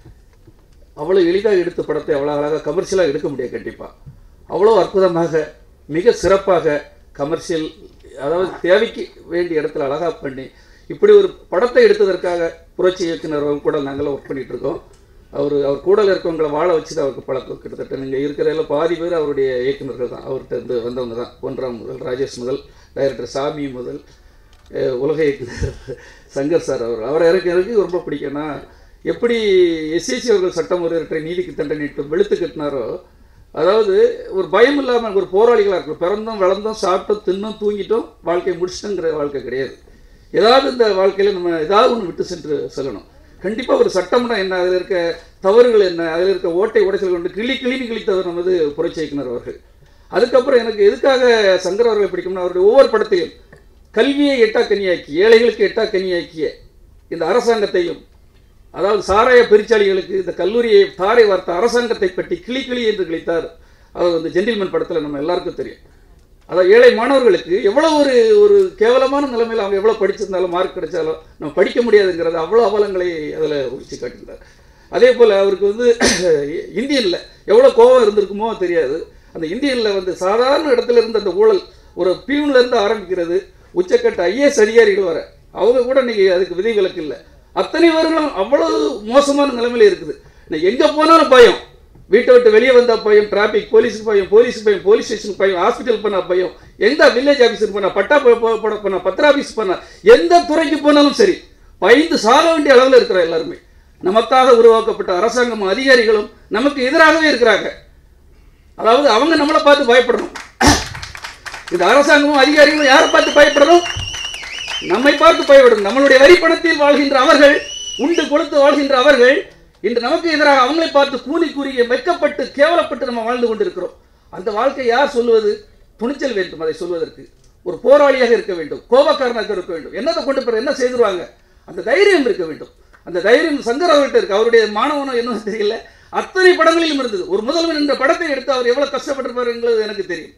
அவ்வளோ எளிதாக எடுத்த படத்தை அவ்வளோ அழகாக கமர்ஷியலாக எடுக்க முடியாது கண்டிப்பாக அவ்வளோ அற்புதமாக மிக சிறப்பாக கமர்ஷியல் அதாவது தேவைக்கு வேண்டிய இடத்துல அழகாக பண்ணி இப்படி ஒரு படத்தை எடுத்ததற்காக புரட்சி இயக்குனர் அவங்க கூட நாங்களாம் ஒர்க் பண்ணிட்டு இருக்கோம் அவர் அவர் கூட இருக்கவங்களை வாழ வச்சு தான் அவருக்கு பழக்கம் கிட்டத்தட்ட நீங்கள் இருக்கிறதில் பாதி பேர் அவருடைய இயக்குனர்கள் தான் அவர்கிட்ட இருந்து வந்தவங்க தான் பொன்ராம் முதல் ராஜேஷ் முதல் டைரக்டர் சாமி முதல் அஹ் உலக இயக்குனர் சங்கர் சார் அவர் அவரை எனக்கு எனக்கு ரொம்ப பிடிக்கும்னா எப்படி எஸ்எஸ்சி அவர்கள் சட்டம் ஒரு நீதிக்கு தண்டனைட்டு வெளுத்து கட்டினாரோ அதாவது ஒரு பயம் இல்லாமல் ஒரு போராளிகளாக இருக்கணும் பிறந்தோம் வளர்ந்தோம் சாப்பிட்டோம் தின்னோம் தூங்கிட்டோம் வாழ்க்கையை முடிச்சிட்டோங்கிற வாழ்க்கை கிடையாது ஏதாவது இந்த வாழ்க்கையில் நம்ம ஏதாவது ஒன்று விட்டு சென்று செல்லணும் கண்டிப்பாக ஒரு சட்டம்னா என்ன அதில் இருக்க தவறுகள் என்ன அதில் இருக்க ஓட்டை உடைச்சல் கொண்டு கிளி கிளின்னு கிழித்தவர் நமது புரட்சி இயக்குனர் அவர்கள் அதுக்கப்புறம் எனக்கு எதுக்காக சங்கர் அவர்களை பிடிக்கும்னா அவருடைய ஒவ்வொரு படத்தையும் கல்வியை எட்டா கனியாக்கி ஏழைகளுக்கு எட்டா கனியாக்கிய இந்த அரசாங்கத்தையும் அதாவது சாராய பெருச்சாளிகளுக்கு இந்த கல்லூரியை தாரை வார்த்த அரசாங்கத்தை பற்றி கிளி கிளி என்று கிழித்தார் அவர் வந்து ஜென்டில்மேன் படத்தில் நம்ம எல்லாருக்கும் தெரியும் அதாவது ஏழை மாணவர்களுக்கு எவ்வளோ ஒரு ஒரு கேவலமான நிலைமையில் அவங்க எவ்வளோ படிச்சிருந்தாலும் மார்க் கிடைச்சாலும் நம்ம படிக்க முடியாதுங்கிறது அவ்வளோ அவலங்களை அதில் உரிச்சு காட்டியிருந்தார் அதே போல் அவருக்கு வந்து இந்தியனில் எவ்வளோ கோபம் இருந்திருக்குமோ தெரியாது அந்த இந்தியனில் வந்து சாதாரண இடத்துல இருந்த அந்த ஊழல் ஒரு பியூன்ல இருந்து ஆரம்பிக்கிறது உச்சக்கட்ட ஐஏஎஸ் அதிகாரிகள் வர அவங்க கூட இன்னைக்கு அதுக்கு விதிவிலக்கு இல்லை அத்தனை பேர்களும் அவ்வளவு மோசமான நிலைமையில இருக்குது இன்னைக்கு எங்கே போனாலும் பயம் வீட்டை விட்டு வெளியே வந்தா பயம் டிராபிக் போலீஸுக்கு பயம் போலீஸுக்கு பயம் போலீஸ் ஸ்டேஷனுக்கு பயம் ஹாஸ்பிட்டல் போனா பயம் எந்த வில்லேஜ் ஆஃபீஸுக்கு போனா பட்டா போ- போ- போட போனா பத்திர ஆஃபீஸ் போனா எந்த துறைக்கு போனாலும் சரி பயந்து சாக வேண்டிய அளவில் இருக்கிற எல்லாருமே நமக்காக உருவாக்கப்பட்ட அரசாங்கம் அதிகாரிகளும் நமக்கு எதிராகவே இருக்கிறாங்க அதாவது அவங்க நம்மளை பார்த்து பயப்படணும் இந்த அரசாங்கமும் அதிகாரிகளும் யாரை பார்த்து பயப்படணும் நம்மை பார்த்து பயப்படும் நம்மளுடைய வரி பணத்தில் வாழ்கின்ற அவர்கள் உண்டு கொடுத்து வாழ்கின்ற அவர்கள் இன்று நமக்கு எதிராக அவங்களை பார்த்து கூனி கூறிய வெட்கப்பட்டு கேவலப்பட்டு நம்ம வாழ்ந்து கொண்டிருக்கிறோம் அந்த வாழ்க்கை யார் சொல்லுவது துணிச்சல் வேண்டும் அதை சொல்வதற்கு ஒரு போராளியாக இருக்க வேண்டும் கோபக்காரனாக இருக்க வேண்டும் என்னத்தை கொண்டு போற என்ன செய்திருவாங்க அந்த தைரியம் இருக்க வேண்டும் அந்த தைரியம் சங்கர் அவர்கிட்ட இருக்கு அவருடைய மாணவனோ என்னவோ தெரியல அத்தனை படங்களிலும் இருந்தது ஒரு முதல்வன் என்ற படத்தை எடுத்து அவர் எவ்வளவு கஷ்டப்பட்டிருப்பார் என்பது எனக்கு தெரியும்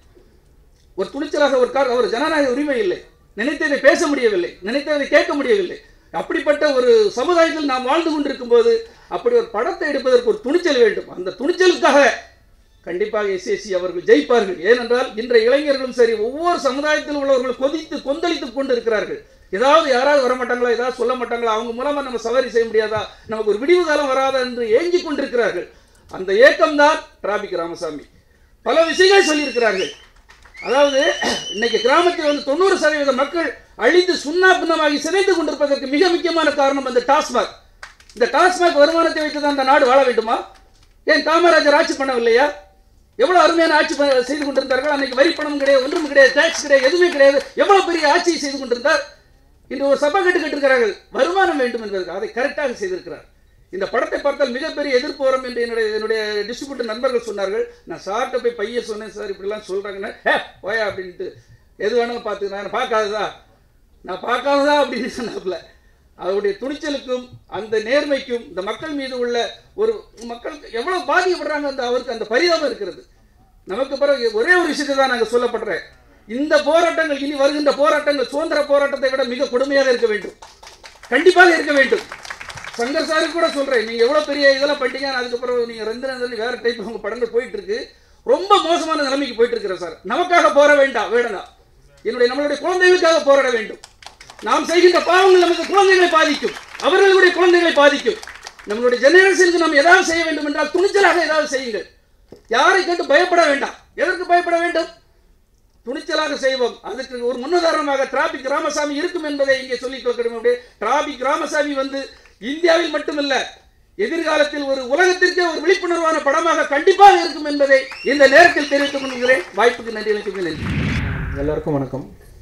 ஒரு துணிச்சலாக ஒரு கார் அவர் ஜனநாயக உரிமை இல்லை நினைத்ததை பேச முடியவில்லை நினைத்ததை கேட்க முடியவில்லை அப்படிப்பட்ட ஒரு சமுதாயத்தில் நாம் வாழ்ந்து கொண்டிருக்கும் போது அப்படி ஒரு படத்தை எடுப்பதற்கு ஒரு துணிச்சல் வேண்டும் அந்த துணிச்சலுக்காக கண்டிப்பாக எஸ்எஸ்சி அவர்கள் ஜெயிப்பார்கள் ஏனென்றால் இன்றைய இளைஞர்களும் சரி ஒவ்வொரு சமுதாயத்தில் உள்ளவர்கள் கொதித்து கொந்தளித்துக் கொண்டு இருக்கிறார்கள் ஏதாவது யாராவது வர மாட்டாங்களா ஏதாவது சொல்ல மாட்டாங்களா அவங்க மூலமா நம்ம சவாரி செய்ய முடியாதா நமக்கு ஒரு விடிவு காலம் வராதா என்று ஏங்கிக் கொண்டிருக்கிறார்கள் அந்த ஏக்கம்தான் டிராபிக் ராமசாமி பல விஷயங்கள் சொல்லியிருக்கிறார்கள் அதாவது இன்னைக்கு கிராமத்தில் வந்து தொண்ணூறு சதவீத மக்கள் அழிந்து சுண்ணா பின்னமாகி சிதைந்து கொண்டிருப்பதற்கு மிக முக்கியமான காரணம் அந்த டாஸ்மாக் இந்த டாஸ்மாக் வருமானத்தை வைத்து தான் அந்த நாடு வாழ வேண்டுமா ஏன் காமராஜர் ஆட்சி பண்ணவில்லையா எவ்வளவு அருமையான ஆட்சி ப- செய்து கொண்டிருந்தார்கள் அன்னைக்கு வரி பணம் கிடையாது ஒன்றும் கிடையாது டேக்ஸ் கிடையாது எதுவுமே கிடையாது எவ்வளவு பெரிய ஆட்சியை செய்து கொண்டிருந்தார் இன்று ஒரு சபை கட்டு கட்டிருக்கிறார்கள் வருமானம் வேண்டும் என்பதற்கு அதை கரெக்டாக செய்திருக்கிறார் இந்த படத்தை பார்த்தால் மிகப்பெரிய எதிர்ப்பு வரும் என்று என்னுடைய என்னுடைய டிஸ்ட்ரிபியூட்டர் நண்பர்கள் சொன்னார்கள் நான் சார்கிட்ட போய் பையன் சொன்னேன் சார் இப்படிலாம் சொல்கிறாங்கன்னு ஏ போயா அப்படின்ட்டு எது வேணாலும் பார்த்து நான் பார்க்காததா நான் பார்க்காததா அப்படின்னு சொன்னாப்புல அவருடைய துணிச்சலுக்கும் அந்த நேர்மைக்கும் இந்த மக்கள் மீது உள்ள ஒரு மக்கள் எவ்வளவு பாதிக்கப்படுறாங்க அந்த அவருக்கு அந்த பரிதாபம் இருக்கிறது நமக்கு பிறகு ஒரே ஒரு விஷயத்தை தான் நாங்கள் சொல்லப்படுறேன் இந்த போராட்டங்கள் இனி வருகின்ற போராட்டங்கள் சுதந்திர போராட்டத்தை விட மிக கொடுமையாக இருக்க வேண்டும் கண்டிப்பாக இருக்க வேண்டும் சங்கர் சாருக்கு கூட சொல்றேன் நீங்க எவ்வளவு பெரிய இதெல்லாம் பண்ணிட்டீங்க ஆனா அதுக்கப்புறம் நீங்க ரெண்டு நாள் வேற டைப் உங்க படங்கள் போயிட்டு இருக்கு ரொம்ப மோசமான நிலைமைக்கு போயிட்டு இருக்கிற சார் நமக்காக போற வேண்டாம் வேண்டாம் என்னுடைய நம்மளுடைய குழந்தைகளுக்காக போராட வேண்டும் நாம் செய்கின்ற பாவங்கள் நமக்கு குழந்தைகளை பாதிக்கும் அவர்களுடைய குழந்தைகளை பாதிக்கும் நம்மளுடைய ஜெனரேஷனுக்கு நாம் ஏதாவது செய்ய வேண்டும் என்றால் துணிச்சலாக ஏதாவது செய்யுங்கள் யாரை கேட்டு பயப்பட வேண்டாம் எதற்கு பயப்பட வேண்டும் துணிச்சலாக செய்வோம் அதுக்கு ஒரு முன்னுதாரணமாக டிராபிக் ராமசாமி இருக்கும் என்பதை இங்கே சொல்லிக் கொள்கிறோம் அப்படியே டிராபிக் ராமசாமி வந்து இந்தியாவில் மட்டுமல்ல எதிர்காலத்தில் ஒரு உலகத்திற்கே ஒரு விழிப்புணர்வான படமாக கண்டிப்பாக இருக்கும் என்பதை இந்த நேரத்தில் தெரிவித்துக் கொள்கிறேன் வாய்ப்புக்கு நன்றி அளிக்கும் நன்றி எல்லாருக்கும் வணக்கம்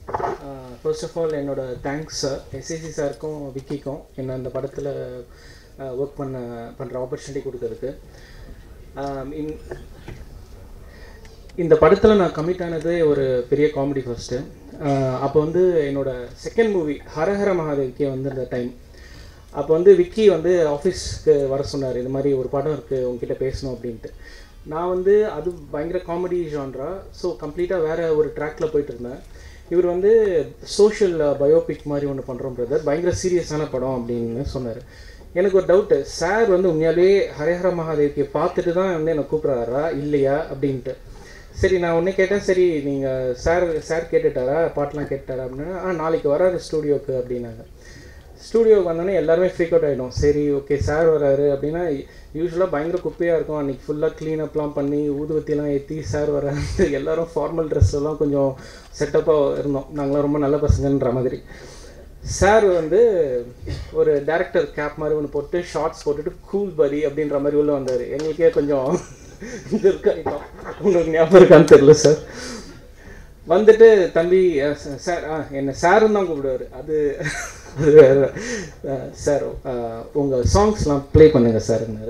ஃபர்ஸ்ட் ஆஃப் ஆல் என்னோட தேங்க்ஸ் எஸ்எஸ்சி சாருக்கும் விக்கிக்கும் என்ன அந்த படத்தில் ஒர்க் பண்ண பண்ணுற ஆப்பர்ச்சுனிட்டி கொடுத்ததுக்கு ஆம், இன்- இந்த படத்தில் நான் கமிட் ஆனது ஒரு பெரிய காமெடி ஃபர்ஸ்ட்டு அப்போ வந்து என்னோட செகண்ட் மூவி ஹரஹர மகாதேவிக்கே வந்து அந்த டைம் அப்போ வந்து விக்கி வந்து ஆஃபீஸ்க்கு வர சொன்னார் இது மாதிரி ஒரு படம் இருக்குது உங்ககிட்ட பேசணும் அப்படின்ட்டு நான் வந்து அது பயங்கர காமெடி ஜான்ரா ஸோ கம்ப்ளீட்டாக வேறு ஒரு ட்ராக்ல போயிட்டு இருந்தேன் இவர் வந்து சோஷியல் பயோபிக் மாதிரி ஒன்று பண்ணுறோம் பிரதர் பயங்கர சீரியஸான படம் அப்படின்னு சொன்னார் எனக்கு ஒரு டவுட்டு சார் வந்து உண்மையாலேயே ஹரஹர மகாதேவிக்கு பார்த்துட்டு தான் வந்து என்னை கூப்பிட்றாரா இல்லையா அப்படின்ட்டு சரி நான் உடனே கேட்டேன் சரி நீங்கள் சார் சார் கேட்டுட்டாரா பாட்டெலாம் கேட்டுட்டாரா அப்படின்னா ஆ நாளைக்கு வராரு ஸ்டூடியோக்கு அப்படின்னாங்க ஸ்டூடியோக்கு வந்தோடனே எல்லாருமே ஃப்ரீக் அவுட் ஆகிடும் சரி ஓகே சார் வராரு அப்படின்னா யூஸ்வலாக பயங்கர குப்பையாக இருக்கும் அன்றைக்கி ஃபுல்லாக க்ளீனப்லாம் பண்ணி ஊதுவத்திலாம் ஏற்றி சார் வராரு எல்லாரும் ஃபார்மல் ட்ரெஸ்லாம் கொஞ்சம் செட்டப்பாக இருந்தோம் நாங்களாம் ரொம்ப நல்ல பசங்கன்ற மாதிரி சார் வந்து ஒரு டேரக்டர் கேப் மாதிரி ஒன்று போட்டு ஷார்ட்ஸ் போட்டுட்டு கூல் பரி அப்படின்ற மாதிரி உள்ள வந்தார் எங்களுக்கே கொஞ்சம் இது இருக்காயிட்டோம் உங்களுக்கு ஞாபகம் இருக்கான்னு தெரியல சார் வந்துட்டு தம்பி அஹ், ச- சார் ஆ என்ன சாருன்னு தான் கூப்பிடுவார் அது அது வேற அஹ், சார் அஹ், உங்கள் சாங்ஸ்லாம் ப்ளே பண்ணுங்க சார்ன்னாரு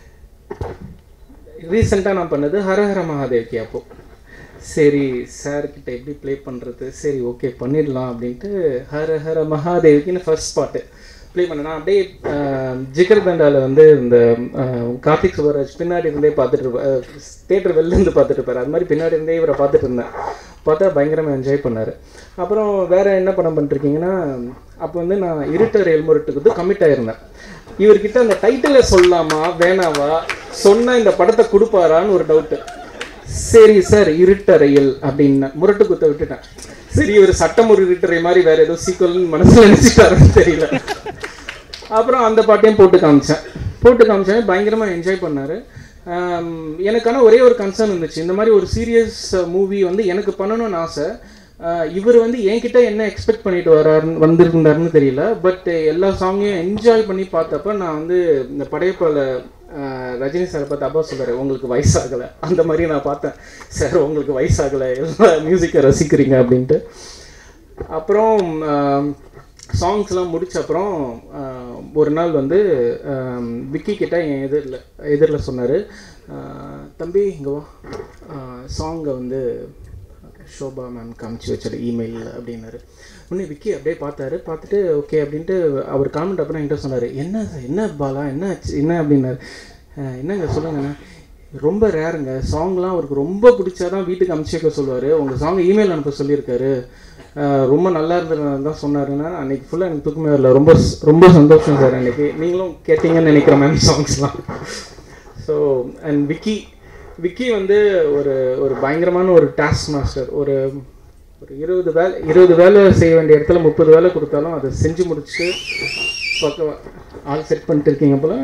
ரீசெண்டாக நான் பண்ணது ஹரஹர மகாதேவ்கி அப்போ சரி சார்கிட்ட எப்படி ப்ளே பண்ணுறது சரி ஓகே பண்ணிடலாம் அப்படின்ட்டு ஹர ஹர மகாதேவிக்குன்னு ஃபர்ஸ்ட் பாட்டு ப்ளே பண்ணேன் நான் அப்படியே ஆஹ், ஜிகர் தண்டாவில் வந்து இந்த ஆஹ், கார்த்திக் சுப்பராஜ் பின்னாடி இருந்தே பார்த்துட்டு இருப்பேன் தேட்டர் வெளில இருந்து பார்த்துட்டு இருப்பார் அது மாதிரி பின்னாடி இருந்தே இவரை பார்த்துட்டு இருந்தேன் பார்த்தா பயங்கரமாக என்ஜாய் பண்ணார் அப்புறம் வேறு என்ன படம் பண்ணிருக்கீங்கன்னா அப்போ வந்து நான் இருட்டர் எல்முரட்டுக்கு வந்து கமிட் ஆயிருந்தேன் இவர்கிட்ட அந்த டைட்டிலை சொல்லலாமா வேணாவா சொன்னால் இந்த படத்தை கொடுப்பாரான்னு ஒரு டவுட்டு சரி சார் இருட்டறையில் அப்படின்னு முரட்டு குத்த விட்டுட்டேன் சரி இவர் சட்டம் ஒரு இருட்டறை மாதிரி வேற ஏதோ சீக்கிரம் மனசுல நினைச்சிட்டாருன்னு தெரியல அப்புறம் அந்த பாட்டையும் போட்டு காமிச்சேன் போட்டு காமிச்சேன் பயங்கரமா என்ஜாய் பண்ணாரு ஆம், எனக்கான ஒரே ஒரு கன்சர்ன் இருந்துச்சு இந்த மாதிரி ஒரு சீரியஸ் மூவி வந்து எனக்கு பண்ணணும்னு ஆசை ஆஹ் இவர் வந்து என்கிட்ட என்ன எக்ஸ்பெக்ட் பண்ணிட்டு வராருன்னு வந்திருந்தாருன்னு தெரியல பட் எல்லா சாங்கையும் என்ஜாய் பண்ணி பார்த்தப்ப நான் வந்து இந்த படையப்பால ஆஹ் ரஜினி சாரை பார்த்து அப்பா சொல்றாரு உங்களுக்கு வயசாகலை அந்த மாதிரி நான் பார்த்தேன் சார் உங்களுக்கு வயசாகலை எல்லா மியூசிக்கை ரசிக்கிறீங்க அப்படின்ட்டு அப்புறம் சாங்ஸ்லாம் முடிச்ச அப்புறம் ஆஹ், ஒரு நாள் வந்து ஆம், விக்கி கிட்ட என் எதிரில் எதிரில் சொன்னார் தம்பி இங்கே வா சாங்கை வந்து ஷோபா மேம் காமிச்சு வச்சிரு இமெயில் அப்படின்னாரு உடனே விக்கி அப்படியே பார்த்தாரு பார்த்துட்டு ஓகே அப்படின்ட்டு அவர் காமெண்ட் அப்புறம் என்கிட்ட சொன்னார் என்ன என்ன பாலா என்ன ஆச்சு? என்ன அப்படின்னாரு அஹ் என்னங்க சொல்லுங்கண்ணா ரொம்ப ரேருங்க சாங்லாம் அவருக்கு ரொம்ப பிடிச்சாதான் வீட்டுக்கு அனுப்பிச்சு வைக்க சொல்லுவார் உங்கள் சாங் இமெயில் அனுப்ப சொல்லியிருக்காரு அஹ் ரொம்ப நல்லா இருந்தது தான் சொன்னாருன்னா அன்றைக்கி ஃபுல்லாக எனக்கு தூக்கமே வரல ரொம்ப ஸ்- ரொம்ப சந்தோஷம் சார் அன்றைக்கி நீங்களும் கேட்டீங்கன்னு நினைக்கிறேன் மேம் சாங்ஸ்லாம் ஸோ அண்ட் விக்கி விக்கி வந்து ஒரு ஒரு பயங்கரமான ஒரு டாஸ்க் மாஸ்டர் ஒரு ஒரு இருபது வேலை இருபது வேலை செய்ய வேண்டிய இடத்துல முப்பது வேலை கொடுத்தாலும் அதை செஞ்சு முடிச்சுட்டு பக்கம் ஆள் செட் பண்ணிட்டு இருக்கீங்க போல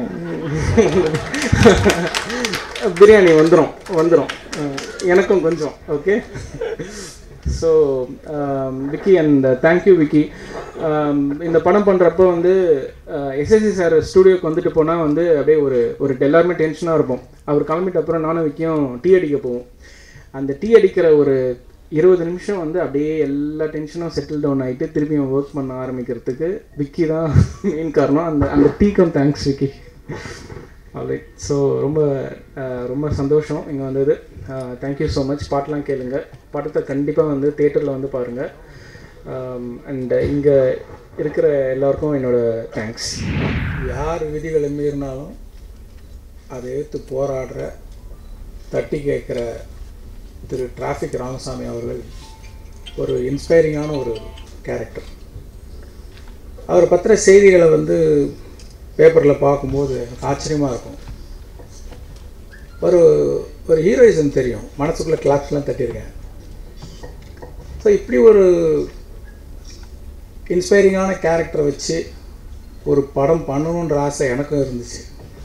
பிரியாணி வந்துடும் வந்துடும் எனக்கும் கொஞ்சம் okay so Vicky and thank you Vicky இந்த படம் பண்ணுறப்போ வந்து எஸ்எஸ்சி சார் ஸ்டூடியோக்கு வந்துட்டு போனால் வந்து அப்படியே ஒரு ஒரு எல்லாருமே டென்ஷனாக இருப்போம் அவர் கிளம்பிட்ட அப்புறம் நானும் விக்கியும் டீ அடிக்க போவோம் அந்த டீ அடிக்கிற ஒரு இருபது நிமிஷம் வந்து அப்படியே எல்லா டென்ஷனும் செட்டில் டவுன் ஆகிட்டு திருப்பியும் ஒர்க் பண்ண ஆரம்பிக்கிறதுக்கு விக்கி தான் மெயின் காரணம் அந்த அந்த டீக்கும் தேங்க்ஸ் விக்கி ஆல்ரைட் ஸோ ரொம்ப அஹ், ரொம்ப சந்தோஷம் இங்கே வந்தது தேங்க்யூ ஸோ மச் பாட்டெலாம் கேளுங்க படத்தை கண்டிப்பாக வந்து தேட்டரில் வந்து பாருங்கள் அண்ட் இங்கே இருக்கிற எல்லாருக்கும் என்னோட தேங்க்ஸ் யார் விதிகளை மீறினாலும் அதை எதிர்த்து போராடுற தட்டி கேட்குற திரு டிராஃபிக் ராமசாமி அவர்கள் ஒரு இன்ஸ்பைரிங்கான ஒரு கேரக்டர் அவர் பற்றின செய்திகளை வந்து பேப்பரில் பார்க்கும்போது எனக்கு ஆச்சரியமாக இருக்கும் ஒரு ஒரு ஹீரோயிசம் தெரியும் மனசுக்குள்ளே கிளாப்ஸ்லாம் தட்டியிருக்கேன் ஸோ இப்படி ஒரு இன்ஸ்பைரிங்கான கேரக்டரை வச்சு ஒரு படம் பண்ணணுன்ற ஆசை எனக்கும் இருந்துச்சு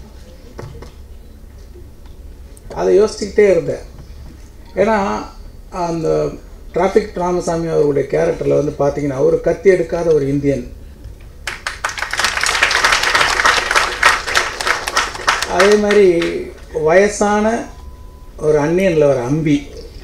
அதை யோசிச்சுக்கிட்டே இருந்தேன் ஏன்னா அந்த டிராஃபிக் ராமசாமி அவருடைய கேரக்டரில் வந்து பார்த்தீங்கன்னா ஒரு கத்தி எடுக்காத ஒரு இந்தியன் அதே மாதிரி வயசான ஒரு அந்நியனில் ஒரு அம்பி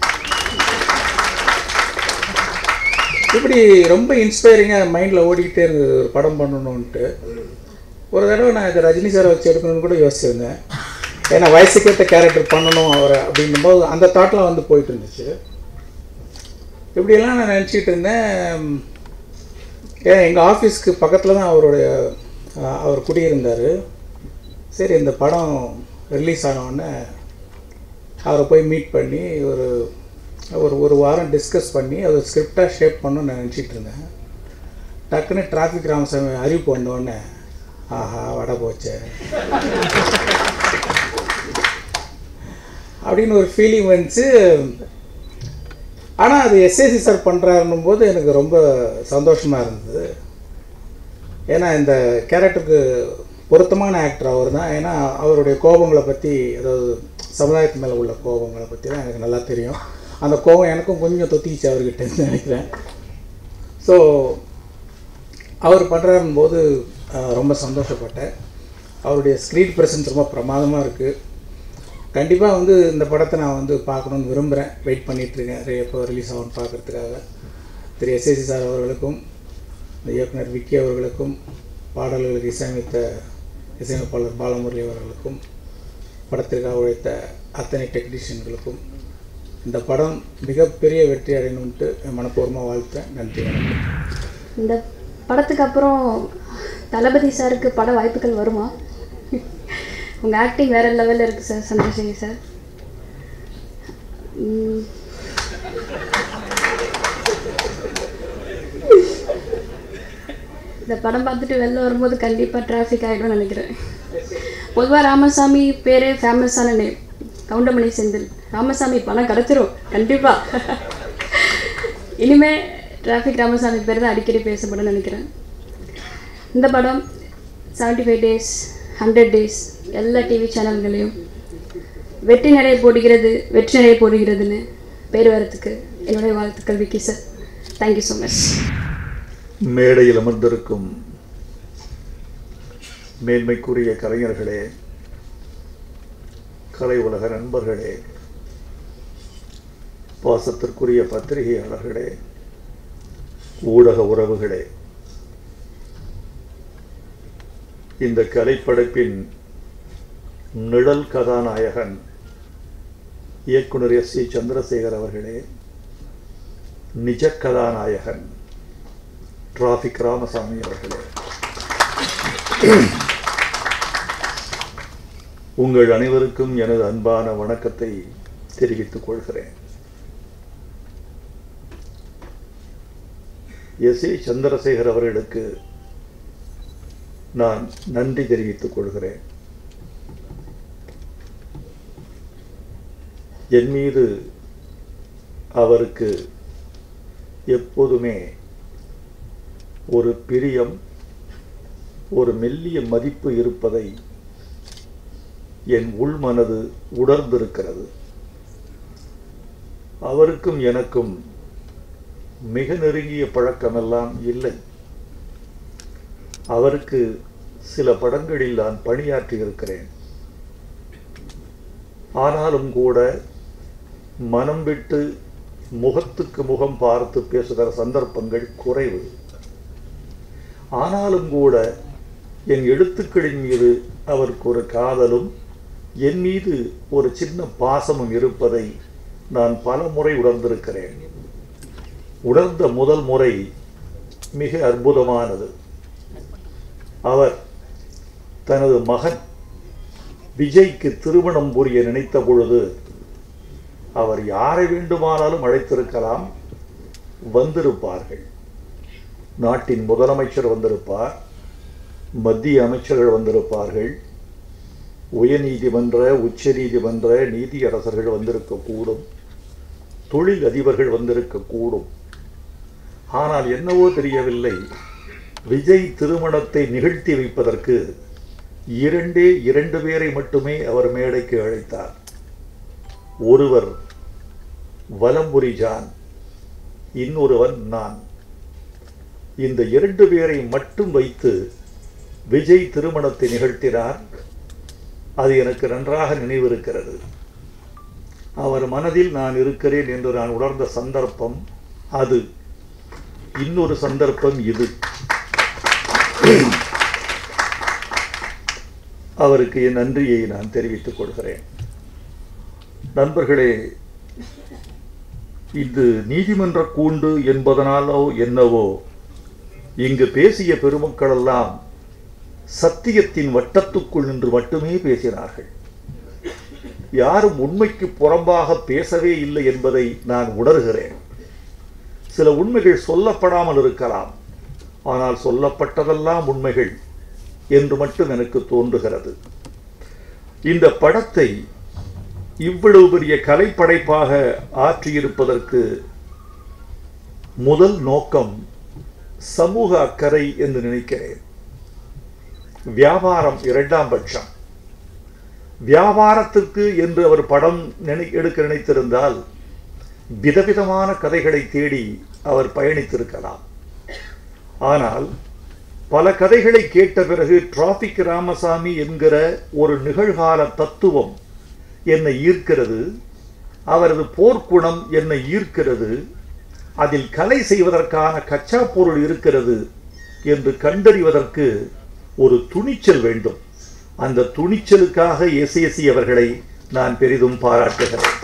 இப்படி ரொம்ப இன்ஸ்பைரிங்காக மைண்டில் ஓடிக்கிட்டே இருந்தது ஒரு படம் பண்ணணுன்ட்டு ஒரு தடவை நான் இதை ரஜினி சாரை வச்சு எடுக்கணும்னு கூட யோசிச்சிருந்தேன் ஏன்னா வயசுக்கேற்ற கேரக்டர் பண்ணணும் அவரை அப்படின்னும்போது அந்த தாட்லாம் வந்து போயிட்டு இருந்துச்சு இப்படியெல்லாம் நான் நினச்சிக்கிட்டு இருந்தேன் ஏன் எங்கள் ஆஃபீஸ்க்கு பக்கத்தில் தான் அவருடைய அஹ், அவர் குடியிருந்தார் சரி இந்த படம் ரிலீஸ் ஆனவுடனே அவரை போய் மீட் பண்ணி ஒரு ஒரு ஒரு வாரம் டிஸ்கஸ் பண்ணி அதை ஸ்கிரிப்டாக ஷேப் பண்ணணும்னு நான் நினச்சிட்டு இருந்தேன் டக்குன்னு டிராஃபிக் ராமசாமி அறிவிப்பு வந்தோடனே ஆஹா வடை போச்சே அப்படின்னு ஒரு ஃபீலிங் வந்துச்சு ஆனால் அது எஸ்ஏசி சார் பண்ணுறாருன்னும் போது எனக்கு ரொம்ப சந்தோஷமாக இருந்தது ஏன்னா இந்த கேரக்டருக்கு பொருத்தமான ஆக்டர் அவர் தான் ஏன்னா அவருடைய கோபங்களை பற்றி அதாவது சமுதாயத்து மேலே உள்ள கோபங்களை பற்றி தான் எனக்கு நல்லா தெரியும் அந்த கோபம் எனக்கும் கொஞ்சம் தொத்திக்கிச்சு அவர்கிட்ட இருந்து நினைக்கிறேன் ஸோ அவர் பண்ணுறாருன்னு போது அஹ், ரொம்ப சந்தோஷப்பட்டேன் அவருடைய ஸ்க்ரீன் ப்ரெசன்ஸ் ரொம்ப பிரமாதமாக இருக்குது கண்டிப்பாக வந்து இந்த படத்தை நான் வந்து பார்க்கணுன்னு விரும்புகிறேன் வெயிட் பண்ணிகிட்ருக்கேன் எப்போ ரிலீஸ் ஆகும்னு பார்க்குறதுக்காக திரு எஸ்ஏசி சார் அவர்களுக்கும் இந்த இயக்குனர் விக்கி அவர்களுக்கும் பாடல்களுக்கு இசையமைத்த இசையமைப்பாளர் பாலமுரளி அவர்களுக்கும் படத்திற்காக உழைத்த அத்தனை டெக்னீஷியன்களுக்கும் இந்த படம் மிகப்பெரிய வெற்றி அடையணுன்ட்டு மனப்பூர்வமாக வாழ்த்துறேன் நன்றி வணக்கம் இந்த படத்துக்கு அப்புறம் தளபதி சாருக்கு பட வாய்ப்புகள் வருமா உங்கள் ஆக்டிங் வேறு லெவலில் இருக்குது சார் சந்திரசேகர் சார் உம், இந்த படம் பார்த்துட்டு வெளில வரும்போது கண்டிப்பாக டிராஃபிக் ஆகிடும்னு நினைக்கிறேன் பொதுவாக ராமசாமி பேரே ஃபேமஸான நேம் கவுண்டமணி செந்தில் ராமசாமி பணம் கிடச்சிரும் கண்டிப்பாக இனிமே டிராஃபிக் ராமசாமி பேர் தான் அடிக்கடி பேசப்படும் நினைக்கிறேன் இந்த படம் 75 ஃபைவ் டேஸ் ஹண்ட்ரட் டேஸ் எல்லா டிவி சேனல்களையும் வெற்றி நடை போடுகிறது வெற்றி நடை போடுகிறதுன்னு பேர் வரத்துக்கு என்னுடைய வாழ்த்துக்கள் Vicky sir thank you so much மேடையில் அமர்ந்திருக்கும் மேன்மைக்குரிய கலைஞர்களே கலை உலக நண்பர்களே பாசத்திற்குரிய பத்திரிகையாளர்களே ஊடக உறவுகளே இந்த கலைப்படைப்பின் நிழல் கதாநாயகன் இயக்குனர் எஸ் சி சந்திரசேகர் அவர்களே நிஜ கதாநாயகன் டிராஃபிக் ராமசாமி அவர்களே உங்கள் அனைவருக்கும் எனது அன்பான வணக்கத்தை தெரிவித்துக் கொள்கிறேன் எஸ் ஏ சந்திரசேகர் அவர்களுக்கு நான் நன்றி தெரிவித்துக் கொள்கிறேன் என் மீது அவருக்கு எப்போதுமே ஒரு பிரியம் ஒரு மெல்லிய மதிப்பு இருப்பதை என் உள்மனது உணர்ந்திருக்கிறது அவருக்கும் எனக்கும் மிக நெருங்கிய பழக்கமெல்லாம் இல்லை அவருக்கு சில படங்களில் நான் பணியாற்றி இருக்கிறேன் ஆனாலும் கூட மனம் விட்டு முகத்துக்கு முகம் பார்த்து பேசுகிற சந்தர்ப்பங்கள் குறைவு ஆனாலும் கூட என் எழுத்துக்களின் மீது அவருக்கு ஒரு காதலும் என் மீது ஒரு சின்ன பாசமும் இருப்பதை நான் பல முறை உணர்ந்திருக்கிறேன் உணர்ந்த முதல் முறை மிக அற்புதமானது அவர் தனது மகன் விஜய்க்கு திருமணம் புரிய நினைத்த பொழுது அவர் யாரை வேண்டுமானாலும் அழைத்திருக்கலாம் வந்திருப்பார்கள் நாட்டின் முதலமைச்சர் வந்திருப்பார் மத்திய அமைச்சர்கள் வந்திருப்பார்கள் உயர்நீதிமன்ற உச்ச நீதிமன்ற நீதியரசர்கள் வந்திருக்கக்கூடும் தொழில் அதிபர்கள் வந்திருக்கக்கூடும் ஆனால் என்னவோ தெரியவில்லை விஜய் திருமணத்தை நிகழ்த்தி வைப்பதற்கு இரண்டே இரண்டு பேரை மட்டுமே அவர் மேடைக்கு அழைத்தார் ஒருவர் வலம்புரி ஜான் இன்னொருவன் நான் இந்த இரண்டு பேரை மட்டும் வைத்து விஜய் திருமணத்தை நிகழ்த்தினார் அது எனக்கு நன்றாக நினைவிருக்கிறது அவர் மனதில் நான் இருக்கிறேன் என்று நான் உணர்ந்த சந்தர்ப்பம் அது இன்னொரு சந்தர்ப்பம் இது அவருக்கு என் நன்றியை நான் தெரிவித்துக் கொள்கிறேன் நண்பர்களே இது நீதிமன்ற கூண்டு என்பதனாலோ என்னவோ இங்கு பேசிய பெருமக்களெல்லாம் சத்தியத்தின் வட்டத்துக்குள் நின்று மட்டுமே பேசினார்கள் யாரும் உண்மைக்கு புறம்பாக பேசவே இல்லை என்பதை நான் உணர்கிறேன் சில உண்மைகள் சொல்லப்படாமல் இருக்கலாம் ஆனால் சொல்லப்பட்டதெல்லாம் உண்மைகள் என்று மட்டும் எனக்கு தோன்றுகிறது இந்த படத்தை இவ்வளவு பெரிய கலைப்படைப்பாக ஆற்றியிருப்பதற்கு முதல் நோக்கம் சமூக அக்கறை என்று நினைக்கிறேன் வியாபாரம் இரண்டாம் பட்சம் வியாபாரத்திற்கு என்று அவர் படம் நினை எடுக்க நினைத்திருந்தால் விதவிதமான கதைகளை தேடி அவர் பயணித்திருக்கலாம் ஆனால் பல கதைகளை கேட்ட பிறகு டிராபிக் ராமசாமி என்கிற ஒரு நிகழ்கால தத்துவம் என்னை ஈர்க்கிறது அவரது போர்க்குணம் என்னை ஈர்க்கிறது அதில் கலை செய்வதற்கான கச்சா பொருள் இருக்கிறது என்று கண்டறிவதற்கு ஒரு துணிச்சல் வேண்டும் அந்த துணிச்சலுக்காக எஸ்எஸ்சி அவர்களை நான் பெரிதும் பாராட்டுகிறேன்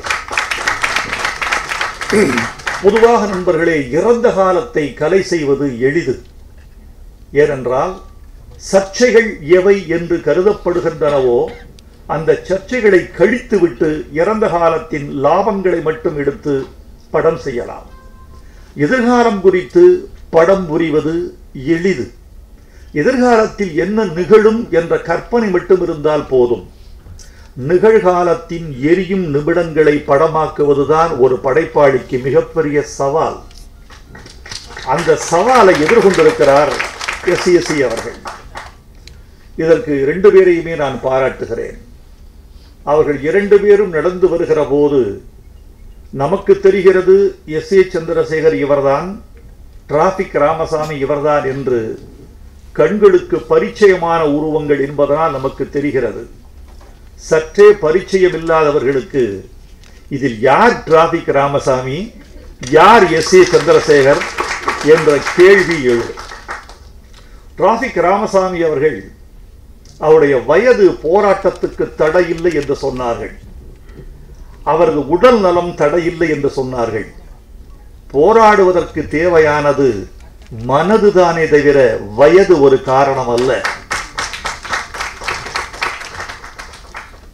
பொதுவாக நண்பர்களே இறந்த காலத்தை கலை செய்வது எளிது ஏனென்றால் சர்ச்சைகள் எவை என்று கருதப்படுகின்றனவோ அந்த சர்ச்சைகளை கழித்துவிட்டு இறந்த காலத்தின் லாபங்களை மட்டும் எடுத்து படம் செய்யலாம் எதிர்காலம் குறித்து படம் புரிவது எளிது எதிர்காலத்தில் என்ன நிகழும் என்ற கற்பனை மட்டும் இருந்தால் போதும் நிகழ்காலத்தின் எரியும் நிமிடங்களை படமாக்குவதுதான் ஒரு படைப்பாளிக்கு மிகப்பெரிய சவால் அந்த சவாலை எதிர்கொண்டிருக்கிறார் எஸ் எஸ் அவர்கள் இதற்கு இரண்டு பேரையுமே நான் பாராட்டுகிறேன் அவர்கள் இரண்டு பேரும் நடந்து வருகிற போது நமக்கு தெரிகிறது எஸ் ஏ சந்திரசேகர் இவர்தான் டிராபிக் ராமசாமி இவர்தான் என்று கண்களுக்கு பரிச்சயமான உருவங்கள் என்பதனால் நமக்கு தெரிகிறது சற்றே பரிச்சயம் இல்லாதவர்களுக்கு இதில் யார் டிராபிக் ராமசாமி யார் எஸ் ஏ சந்திரசேகர் என்ற கேள்வி எழுது டிராபிக் ராமசாமி அவர்கள் அவருடைய வயது போராட்டத்துக்கு தடையில்லை என்று சொன்னார்கள் அவரது உடல் நலம் தடையில்லை என்று சொன்னார்கள் போராடுவதற்கு தேவையானது மனதுதானே தவிர வயது ஒரு காரணம் அல்ல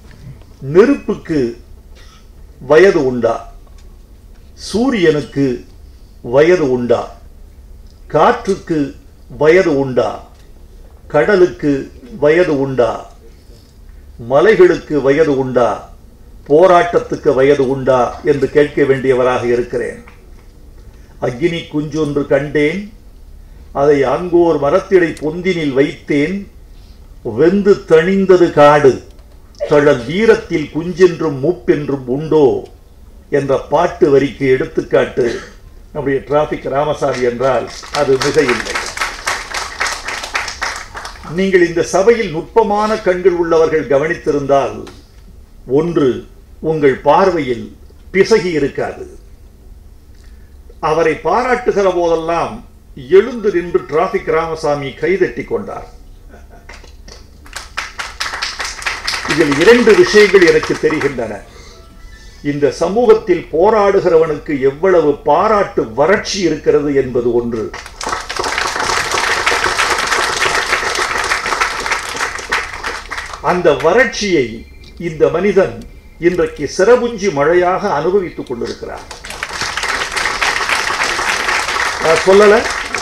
நெருப்புக்கு வயது உண்டா சூரியனுக்கு வயது உண்டா காற்றுக்கு வயது உண்டா கடலுக்கு வயது உண்டா மலைகளுக்கு வயது உண்டா போராட்டத்துக்கு வயது உண்டா என்று கேட்க வேண்டியவராக இருக்கிறேன் அக்னி குஞ்சொன்று கண்டேன் அதை அங்கோர் மரத்திடை பொந்தினில் வைத்தேன் வெந்து தணிந்தது காடு தழல் வீரத்தில் குஞ்சென்றும் மூப்பென்றும் உண்டோ என்ற பாட்டு வரிக்கு எடுத்துக்காட்டு நம்முடைய டிராபிக் ராமசாமி என்றால் அது மிக இல்லை நீங்கள் இந்த சபையில் நுட்பமான கண்கள் உள்ளவர்கள் கவனித்திருந்தால் ஒன்று உங்கள் பார்வையில் பிசகி இருக்காது அவரை பாராட்டுகிற போதெல்லாம் எழுந்து நின்று டிராபிக் ராமசாமி கைதட்டி கொண்டார் இதில் இரண்டு விஷயங்கள் எனக்கு தெரிகின்றன இந்த சமூகத்தில் போராடுகிறவனுக்கு எவ்வளவு பாராட்டு வறட்சி இருக்கிறது என்பது ஒன்று அந்த வறட்சியை இந்த மனிதன் இன்றைக்கு சிறபுஞ்சி மழையாக அனுபவித்துக் கொண்டிருக்கிறார் நான் சொல்லல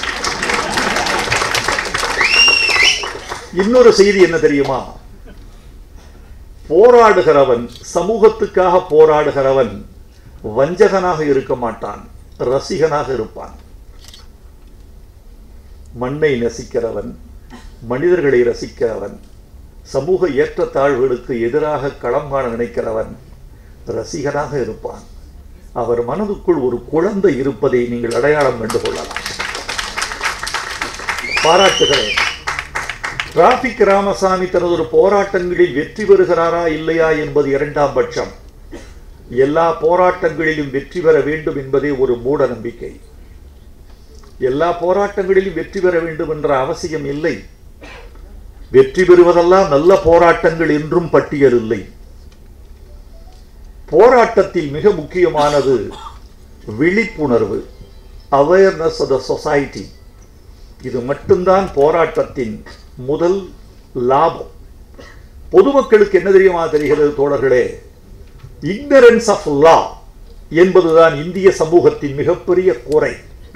இன்னொரு செய்தி என்ன தெரியுமா போராடுகிறவன் சமூகத்துக்காக போராடுகிறவன் வஞ்சகனாக இருக்க மாட்டான் ரசிகனாக இருப்பான் மண்ணை நசிக்கிறவன் மனிதர்களை ரசிக்கிறவன் சமூக ஏற்றத்தாழ்வுகளுக்கு எதிராக களம் காண நினைக்கிறவன் ரசிகனாக இருப்பான் அவர் மனதுக்குள் ஒரு குழந்தை இருப்பதை நீங்கள் அடையாளம் கண்டு கொள்ளலாம் பாராட்டுகிறேன் டிராபிக் ராமசாமி தனது ஒரு போராட்டங்களில் வெற்றி பெறுகிறாரா இல்லையா என்பது இரண்டாம் பட்சம் எல்லா போராட்டங்களிலும் வெற்றி பெற வேண்டும் என்பதே ஒரு மூட நம்பிக்கை எல்லா போராட்டங்களிலும் வெற்றி பெற வேண்டும் என்ற அவசியம் இல்லை வெற்றி பெறுவதெல்லாம் நல்ல போராட்டங்கள் என்றும் பட்டியல் இல்லை போராட்டத்தில் மிக முக்கியமானது விழிப்புணர்வு அவேர்னஸ் ஆஃப் த சொசைட்டி இது மட்டும்தான் போராட்டத்தின் முதல் லாபம் பொதுமக்களுக்கு என்ன தெரியுமா தெரிகிறது தோழர்களே இக்னரன்ஸ் ஆஃப் லா என்பதுதான் இந்திய சமூகத்தின் மிகப்பெரிய குறை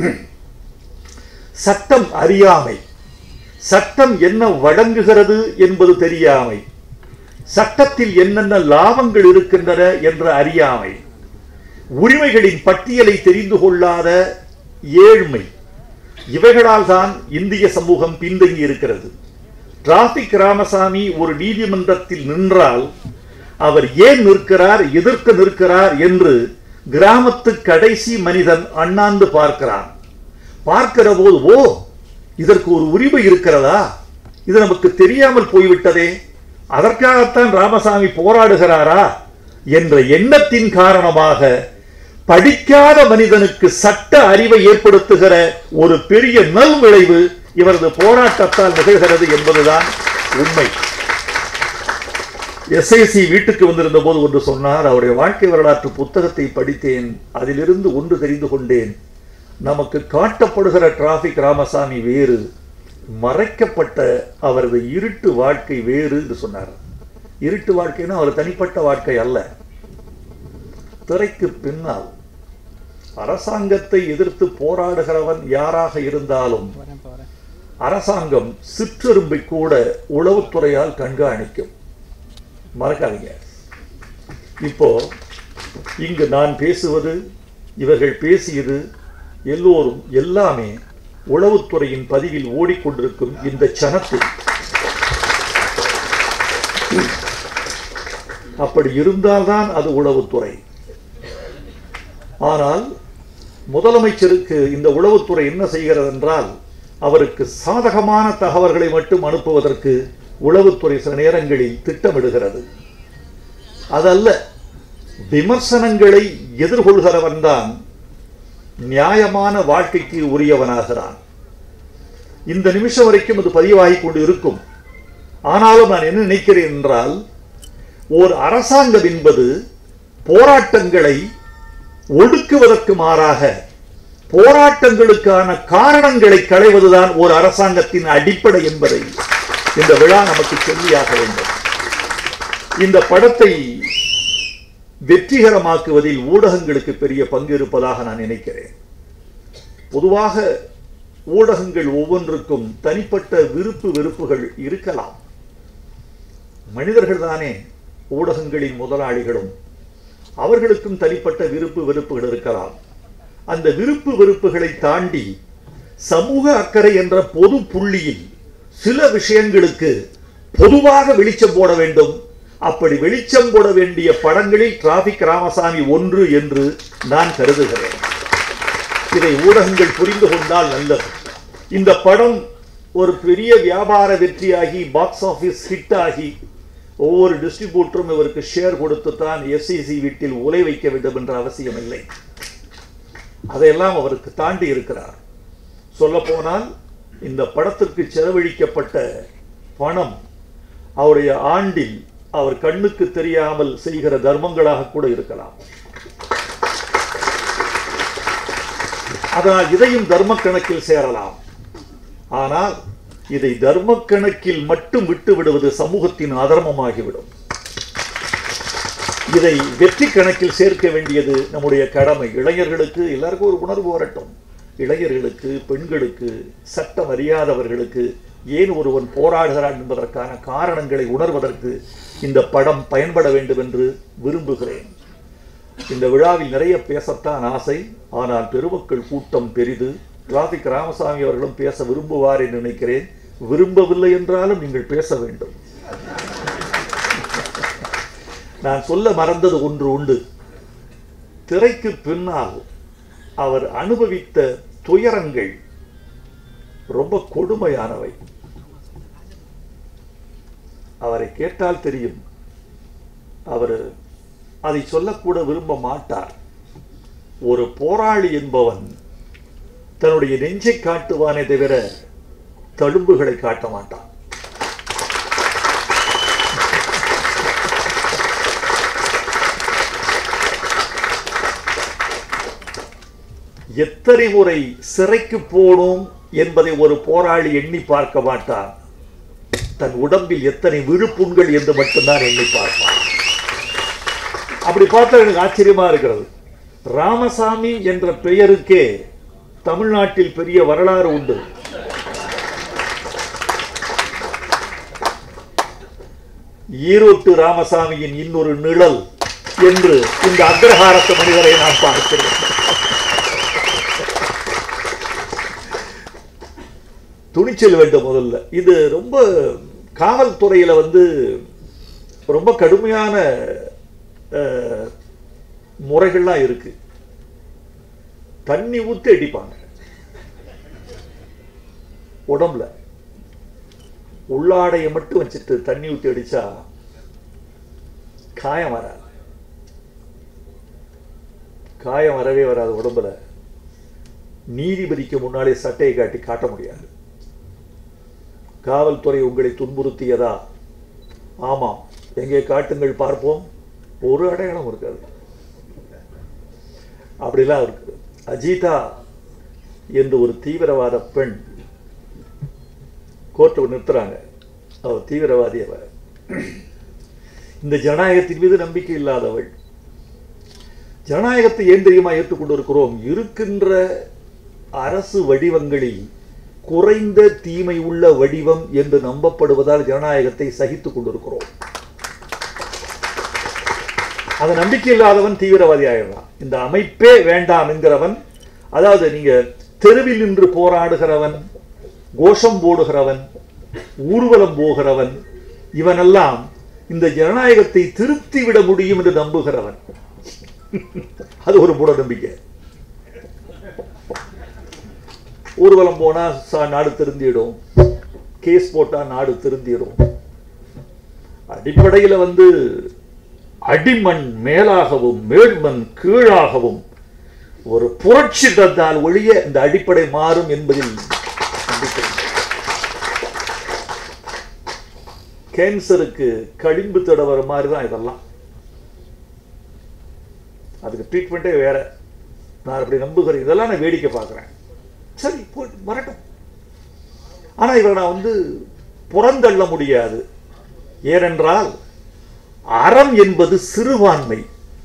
சட்டம் அறியாமை சட்டம் என்ன வழங்குகிறது என்பது தெரியாமை சட்டத்தில் என்னென்ன லாபங்கள் இருக்கின்றன என்ற அறியாமை உரிமைகளின் பட்டியலை தெரிந்து கொள்ளாத ஏழ்மை இவைகளால் தான் இந்திய சமூகம் பின்தங்கி இருக்கிறது டிராபிக் ராமசாமி ஒரு நீதிமன்றத்தில் நின்றால் அவர் ஏன் நிற்கிறார் எதிர்க்க நிற்கிறார் என்று கிராமத்து கடைசி மனிதன் அண்ணாந்து பார்க்கிறான் பார்க்கிற போது ஓ இதற்கு ஒரு உரிமை இருக்கிறதா இது நமக்கு தெரியாமல் போய்விட்டதே அதற்காகத்தான் ராமசாமி போராடுகிறாரா என்ற எண்ணத்தின் காரணமாக படிக்காத மனிதனுக்கு சட்ட அறிவை ஏற்படுத்துகிற ஒரு பெரிய நல் விளைவு இவரது போராட்டத்தால் நிகழ்கிறது என்பதுதான் உண்மை எஸ்ஐசி வீட்டுக்கு வந்திருந்த போது ஒன்று சொன்னார் அவருடைய வாழ்க்கை வரலாற்று புத்தகத்தை படித்தேன் அதிலிருந்து ஒன்று தெரிந்து கொண்டேன் நமக்கு காட்டப்படுகிற டிராபிக் ராமசாமி வேறு மறைக்கப்பட்ட அவரது இருட்டு வாழ்க்கை வேறு என்று சொன்னார் இருட்டு வாழ்க்கைன்னா அவர் தனிப்பட்ட வாழ்க்கை அல்ல திரைக்கு பின்னால் அரசாங்கத்தை எதிர்த்து போராடுகிறவன் யாராக இருந்தாலும் அரசாங்கம் சிற்றெரும்பை கூட உளவுத்துறையால் கண்காணிக்கும் மறக்காதீங்க இப்போ இங்கு நான் பேசுவது இவர்கள் பேசியது எல்லோரும் எல்லாமே உளவுத்துறையின் பதிவில் ஓடிக்கொண்டிருக்கும் இந்த சனத்தில் அப்படி இருந்தால்தான் அது உளவுத்துறை ஆனால் முதலமைச்சருக்கு இந்த உளவுத்துறை என்ன செய்கிறது என்றால் அவருக்கு சாதகமான தகவல்களை மட்டும் அனுப்புவதற்கு உளவுத்துறை சில நேரங்களில் திட்டமிடுகிறது அதல்ல விமர்சனங்களை எதிர்கொள்கிறவன் தான் நியாயமான வாழ்க்கைக்கு உரியவனாகிறான் இந்த நிமிஷம் வரைக்கும் அது பதிவாகி கொண்டு இருக்கும் ஆனாலும் நான் என்ன நினைக்கிறேன் என்றால் ஓர் அரசாங்கம் என்பது போராட்டங்களை ஒடுக்குவதற்கு மாறாக போராட்டங்களுக்கான காரணங்களை களைவதுதான் ஒரு அரசாங்கத்தின் அடிப்படை என்பதை இந்த விழா நமக்கு சொல்லியாக வேண்டும் இந்த படத்தை வெற்றிகரமாக்குவதில் ஊடகங்களுக்கு பெரிய பங்கு இருப்பதாக நான் நினைக்கிறேன் பொதுவாக ஊடகங்கள் ஒவ்வொன்றுக்கும் தனிப்பட்ட விருப்பு வெறுப்புகள் இருக்கலாம் மனிதர்கள் தானே ஊடகங்களின் முதலாளிகளும் அவர்களுக்கும் தனிப்பட்ட விருப்பு வெறுப்புகள் இருக்கலாம் அந்த விருப்பு வெறுப்புகளை தாண்டி சமூக அக்கறை என்ற பொது புள்ளியில் சில விஷயங்களுக்கு பொதுவாக வெளிச்சம் போட வேண்டும் அப்படி வெளிச்சம் போட வேண்டிய படங்களில் டிராபிக் ராமசாமி ஒன்று என்று நான் கருதுகிறேன் இதை ஊடகங்கள் புரிந்து கொண்டால் நல்லது இந்த படம் ஒரு பெரிய வியாபார வெற்றியாகி பாக்ஸ் ஆபீஸ் ஹிட் ஆகி ஒவ்வொரு டிஸ்ட்ரிபியூட்டரும் இவருக்கு ஷேர் கொடுத்து தான் எஸ்இசி வீட்டில் உலை வைக்க வேண்டும் என்ற அவசியம் இல்லை அதையெல்லாம் அவருக்கு தாண்டி இருக்கிறார் சொல்லப்போனால் இந்த படத்திற்கு செலவழிக்கப்பட்ட பணம் அவருடைய ஆண்டில் அவர் கண்ணுக்கு தெரியாமல் செய்கிற தர்மங்களாக கூட இருக்கலாம் அதனால் இதையும் தர்ம கணக்கில் சேரலாம் ஆனால் இதை தர்ம கணக்கில் மட்டும் விட்டு விடுவது சமூகத்தின் அதர்மமாகிவிடும் இதை வெற்றி கணக்கில் சேர்க்க வேண்டியது நம்முடைய கடமை இளைஞர்களுக்கு எல்லாருக்கும் ஒரு உணர்வு வரட்டும் இளைஞர்களுக்கு பெண்களுக்கு சட்டம் அறியாதவர்களுக்கு ஏன் ஒருவன் போராடுகிறான் என்பதற்கான காரணங்களை உணர்வதற்கு இந்த படம் பயன்பட வேண்டும் என்று விரும்புகிறேன் இந்த விழாவில் நிறைய பேசத்தான் ஆசை ஆனால் பெருமக்கள் கூட்டம் பெரிது டிராபிக் ராமசாமி அவர்களும் பேச விரும்புவார் என்று நினைக்கிறேன் விரும்பவில்லை என்றாலும் நீங்கள் பேச வேண்டும் நான் சொல்ல மறந்தது ஒன்று உண்டு திரைக்கு பின்னால் அவர் அனுபவித்த துயரங்கள் ரொம்ப கொடுமையானவை அவரை கேட்டால் தெரியும் அவர் அதை சொல்லக்கூட விரும்ப மாட்டார் ஒரு போராளி என்பவன் தன்னுடைய நெஞ்சை காட்டுவானே தவிர தழும்புகளை காட்ட மாட்டான் எத்தனை முறை சிறைக்கு போனோம் என்பதை ஒரு போராளி எண்ணி பார்க்க மாட்டான் தன் உடம்பில் எத்தனை விழுப்புண்கள் என்று மட்டும்தான் எண்ணி பார்ப்பான் அப்படி பார்த்தா எனக்கு ஆச்சரியமா இருக்கிறது ராமசாமி என்ற பெயருக்கே தமிழ்நாட்டில் பெரிய வரலாறு உண்டு ஈரோட்டு ராமசாமியின் இன்னொரு நிழல் என்று இந்த அக்ரஹாரத்து மனிதரை நான் பார்க்கிறேன் துணிச்சல் வேண்டும் முதல்ல இது ரொம்ப காவல்துறையில வந்து ரொம்ப கடுமையான அஹ், முறைகள்லாம் இருக்கு தண்ணி ஊத்தி அடிப்பாங்க உடம்புல உள்ளாடையை மட்டும் வச்சுட்டு தண்ணி ஊத்தி அடிச்சா காயம் வராது காயம் வரவே வராது உடம்புல நீதிபதிக்கு முன்னாலே சட்டையை காட்டி காட்ட முடியாது காவல்துறை உங்களை துன்புறுத்தியதா ஆமாம் எங்கே காட்டுங்கள் பார்ப்போம் ஒரு அடையாளம் இருக்காது அப்படிலாம் இருக்கு அஜிதா என்று ஒரு தீவிரவாத பெண் கோர்ட்டு நிறுத்துறாங்க அவர் தீவிரவாதி அவர் இந்த ஜனநாயகத்தின் மீது நம்பிக்கை இல்லாதவள் ஜனநாயகத்தை ஏன் தெரியுமா ஏற்றுக்கொண்டு இருக்கிறோம் இருக்கின்ற அரசு வடிவங்களில் குறைந்த தீமை உள்ள வடிவம் என்று நம்பப்படுவதால் ஜனநாயகத்தை சகித்துக் கொண்டிருக்கிறோம் அது நம்பிக்கை இல்லாதவன் தீவிரவாதி ஆயிடலாம் இந்த அமைப்பே வேண்டாம் என்கிறவன் அதாவது நீங்க தெருவில் நின்று போராடுகிறவன் கோஷம் போடுகிறவன் ஊர்வலம் போகிறவன் இவனெல்லாம் இந்த ஜனநாயகத்தை திருத்தி விட முடியும் என்று நம்புகிறவன் அது ஒரு மூட நம்பிக்கை ஊர்வலம் போனா சா- நாடு திருந்திடும் கேஸ் போட்டா நாடு திருந்திடும் அடிப்படையில வந்து அடிமண் மேலாகவும் மேல்மண் கீழாகவும் ஒரு புரட்சி தந்தால் ஒழிய இந்த அடிப்படை மாறும் என்பதில் நம்பிக்கை இல்லை. கேன்சருக்கு களிம்பு தடவர மாதிரி தான் இதெல்லாம் அதுக்கு ட்ரீட்மெண்ட்டே வேற நான் அப்படி நம்புகிறேன் இதெல்லாம் நான் வேடிக்கை பார்க்குறேன் சரி போய் வரட்டும் ஆனால் இவரை நான் வந்து புறந்தள்ள முடியாது ஏனென்றால் அறம் என்பது சிறுபான்மை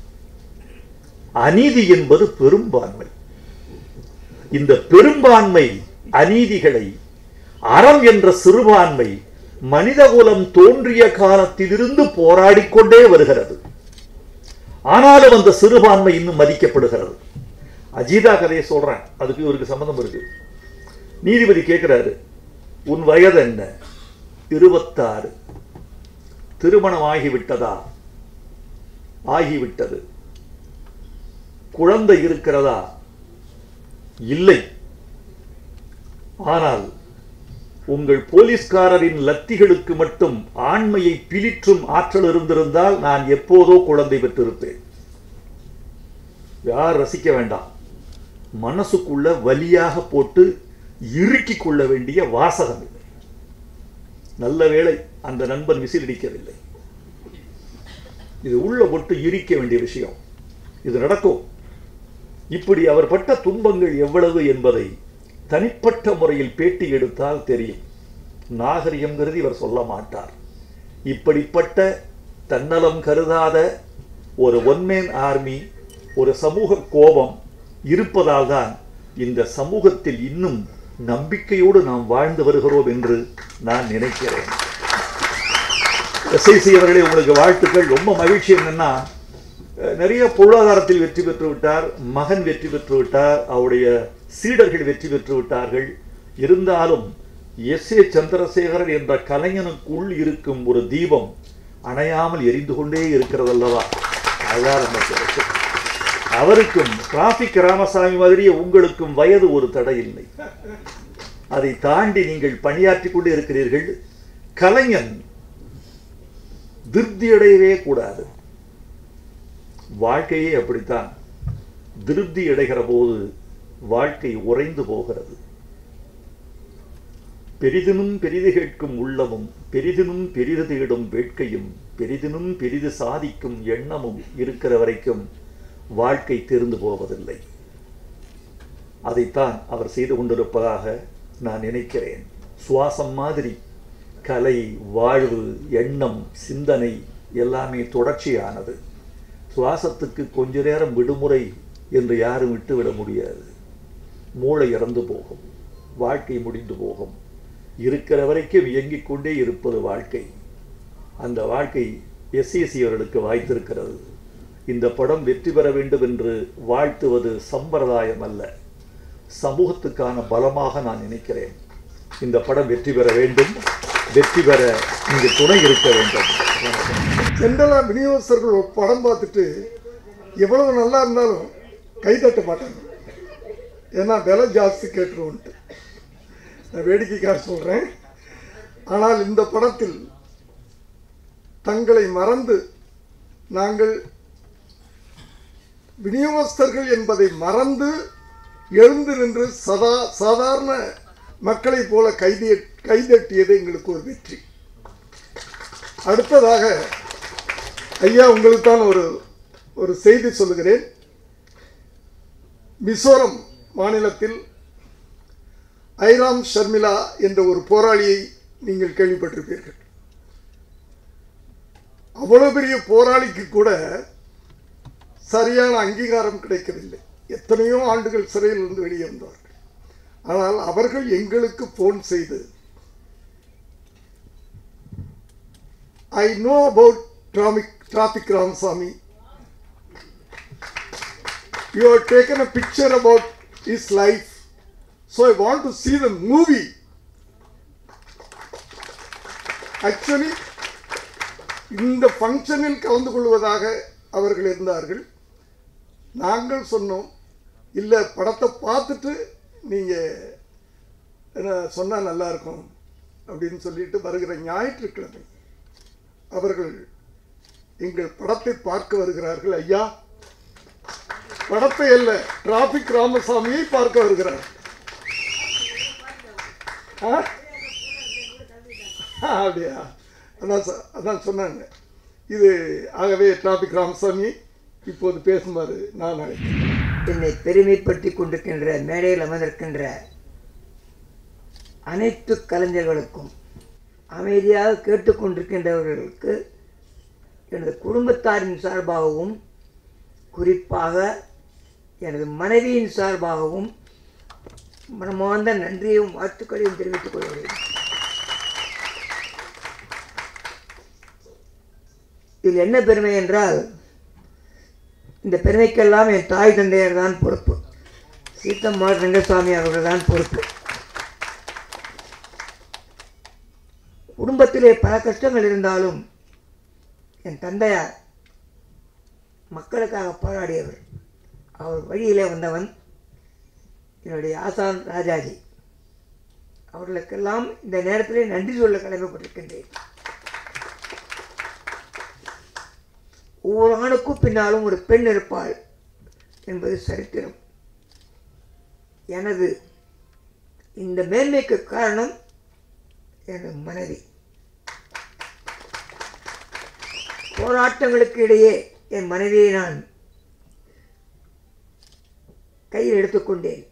அநீதி என்பது பெரும்பான்மை இந்த பெரும்பான்மை அநீதிகளை அறம் என்ற சிறுபான்மை மனிதகுலம் தோன்றிய காலத்திலிருந்து போராடிக்கொண்டே வருகிறது ஆனாலும் அந்த சிறுபான்மை இன்னும் மதிக்கப்படுகிறது அஜிதா கதையை சொல்றேன் அதுக்கு இவருக்கு சம்மந்தம் இருக்கு நீதிபதி கேட்கிறாரு உன் வயது என்ன இருபத்தாறு திருமணம் ஆகிவிட்டதா ஆகிவிட்டது குழந்தை இருக்கிறதா இல்லை ஆனால் உங்கள் போலீஸ்காரரின் லத்திகளுக்கு மட்டும் ஆண்மையை பிலிற்றும் ஆற்றல் இருந்திருந்தால் நான் எப்போதோ குழந்தை பெற்றிருப்பேன் யார் ரசிக்க வேண்டாம் மனசுக்குள்ள வலியாக போட்டு இறுக்கிக் கொள்ள வேண்டிய வாசகம் இது நல்ல வேளை அந்த நண்பன் விசிலடிக்கவில்லை இது உள்ள போட்டு இரிக்க வேண்டிய விஷயம் இது நடக்கும் இப்படி அவர் பட்ட துன்பங்கள் எவ்வளவு என்பதை தனிப்பட்ட முறையில் பேட்டி எடுத்தால் தெரியும் நாகரிகம் கருதி இவர் சொல்ல மாட்டார் இப்படிப்பட்ட தன்னலம் கருதாத ஒரு ஒன்மேன் ஆர்மி ஒரு சமூக கோபம் இருப்பதால் தான் இந்த சமூகத்தில் இன்னும் நம்பிக்கையோடு நாம் வாழ்ந்து வருகிறோம் என்று நான் நினைக்கிறேன் எஸ்ஐசி அவர்களே உங்களுக்கு வாழ்த்துக்கள் ரொம்ப மகிழ்ச்சி என்னன்னா அஹ், நிறைய பொருளாதாரத்தில் வெற்றி பெற்று விட்டார் மகன் வெற்றி பெற்று விட்டார் அவருடைய சீடர்கள் வெற்றி பெற்று விட்டார்கள் இருந்தாலும் எஸ் ஏ சந்திரசேகரன் என்ற கலைஞனுக்குள் இருக்கும் ஒரு தீபம் அணையாமல் எரிந்து கொண்டே இருக்கிறதல்லவா அதுதான் ரொம்ப சிறப்பு அவருக்கும் டிராபிக் ராமசாமி மாதிரியே உங்களுக்கும் வயது ஒரு தடை இல்லை அதை தாண்டி நீங்கள் பணியாற்றி கொண்டு இருக்கிறீர்கள் கலைஞன் திருப்தி அடையவே கூடாது வாழ்க்கையே அப்படித்தான் திருப்தி அடைகிற போது வாழ்க்கை உறைந்து போகிறது பெரிதினும் பெரிது கேட்கும் உள்ளமும் பெரிதினும் பெரிது தேடும் வேட்கையும் பெரிதினும் பெரிது சாதிக்கும் எண்ணமும் இருக்கிற வரைக்கும் வாழ்க்கை தெரிந்து போவதில்லை அதைத்தான் அவர் செய்து கொண்டிருப்பதாக நான் நினைக்கிறேன் சுவாசம் மாதிரி கலை வாழ்வு எண்ணம் சிந்தனை எல்லாமே தொடர்ச்சியானது சுவாசத்துக்கு கொஞ்ச நேரம் விடுமுறை என்று யாரும் விட்டுவிட முடியாது மூளை இறந்து போகும் வாழ்க்கை முடிந்து போகும் இருக்கிற வரைக்கும் இயங்கிக் கொண்டே இருப்பது வாழ்க்கை அந்த வாழ்க்கை எஸ்எஸ்சி அவர்களுக்கு வாய்த்திருக்கிறது இந்த படம் வெற்றி பெற வேண்டும் என்று வாழ்த்துவது சம்பிரதாயம் அல்ல சமூகத்துக்கான பலமாக நான் நினைக்கிறேன் இந்த படம் வெற்றி பெற வேண்டும் வெற்றி பெற இங்கு துணை இருக்க வேண்டும் ஜென்ரலாக விநியோகஸ்தர்கள் ஒரு படம் பார்த்துட்டு எவ்வளவு நல்லா இருந்தாலும் கை தட்ட மாட்டாங்க ஏன்னா விலை ஜாஸ்தி கேட்டுருவோன்ட்டு நான் வேடிக்கைக்காக சொல்கிறேன் ஆனால் இந்த படத்தில் தங்களை மறந்து நாங்கள் விநியோகஸ்தர்கள் என்பதை மறந்து எழுந்து நின்று சதா சாதாரண மக்களைப் போல கைதி கைதட்டியது எங்களுக்கு ஒரு வெற்றி அடுத்ததாக ஐயா உங்களுக்கு தான் ஒரு ஒரு செய்தி சொல்லுகிறேன் மிசோரம் மாநிலத்தில் ஐராம் ஷர்மிளா என்ற ஒரு போராளியை நீங்கள் கேள்விப்பட்டிருப்பீர்கள் அவ்வளவு பெரிய போராளிக்கு கூட சரியான அங்கீகாரம் கிடைக்கவில்லை எத்தனையோ ஆண்டுகள் சிறையில் இருந்து வெளியே வந்தார்கள் ஆனால் அவர்கள் எங்களுக்கு போன் செய்து I know about traffic traffic Ramasamy you have taken a picture about his life so i want to see the movie actually இந்த ஃபங்க்ஷனில் கலந்து கொள்வதாக அவர்கள் இருந்தார்கள் நாங்கள் சொன்னோம் இல்லை படத்தை பார்த்துட்டு நீங்கள் சொன்னால் நல்லாயிருக்கும் அப்படின்னு சொல்லிட்டு வருகிற ஞாயிற்றுக்கிழமை அவர்கள் எங்கள் படத்தை பார்க்க வருகிறார்கள் ஐயா படத்தை அல்ல டிராபிக் ராமசாமியை பார்க்க வருகிறார் ஆ? ஆ, அப்படியா அதான் சொ- அதான் சொன்னாங்க இது ஆகவே டிராபிக் ராமசாமி இப்போது பேசுமாறு நான் அழைக்கிறேன் என்னை பெருமைப்படுத்தி கொண்டிருக்கின்ற மேடையில் அமர்ந்திருக்கின்ற அனைத்து கலைஞர்களுக்கும் அமைதியாக கேட்டுக்கொண்டிருக்கின்றவர்களுக்கு எனது குடும்பத்தாரின் சார்பாகவும் குறிப்பாக எனது மனைவியின் சார்பாகவும் மனமார்ந்த நன்றியையும் வாழ்த்துக்களையும் தெரிவித்துக் கொள்கிறேன் இதில் என்ன பெருமை என்றால் இந்த பெருமைக்கெல்லாம் என் தாய் தந்தையர் தான் பொறுப்பு சீத்தம்மாள் ரங்கசாமி அவர்கள் தான் பொறுப்பு குடும்பத்திலே பல கஷ்டங்கள் இருந்தாலும் என் தந்தையார் மக்களுக்காக போராடியவர் அவர் வழியிலே வந்தவன் என்னுடைய ஆசான் ராஜாஜி அவர்களுக்கெல்லாம் இந்த நேரத்திலே நன்றி சொல்ல கடமைப்பட்டிருக்கின்றேன் ஒவ்வொரு ஆணுக்கும் பின்னாலும் ஒரு பெண் இருப்பாள் என்பது சரித்திரம் எனது இந்த மேன்மைக்கு காரணம் எனது மனைவி போராட்டங்களுக்கு இடையே என் மனைவியை நான் கையில் எடுத்துக்கொண்டேன்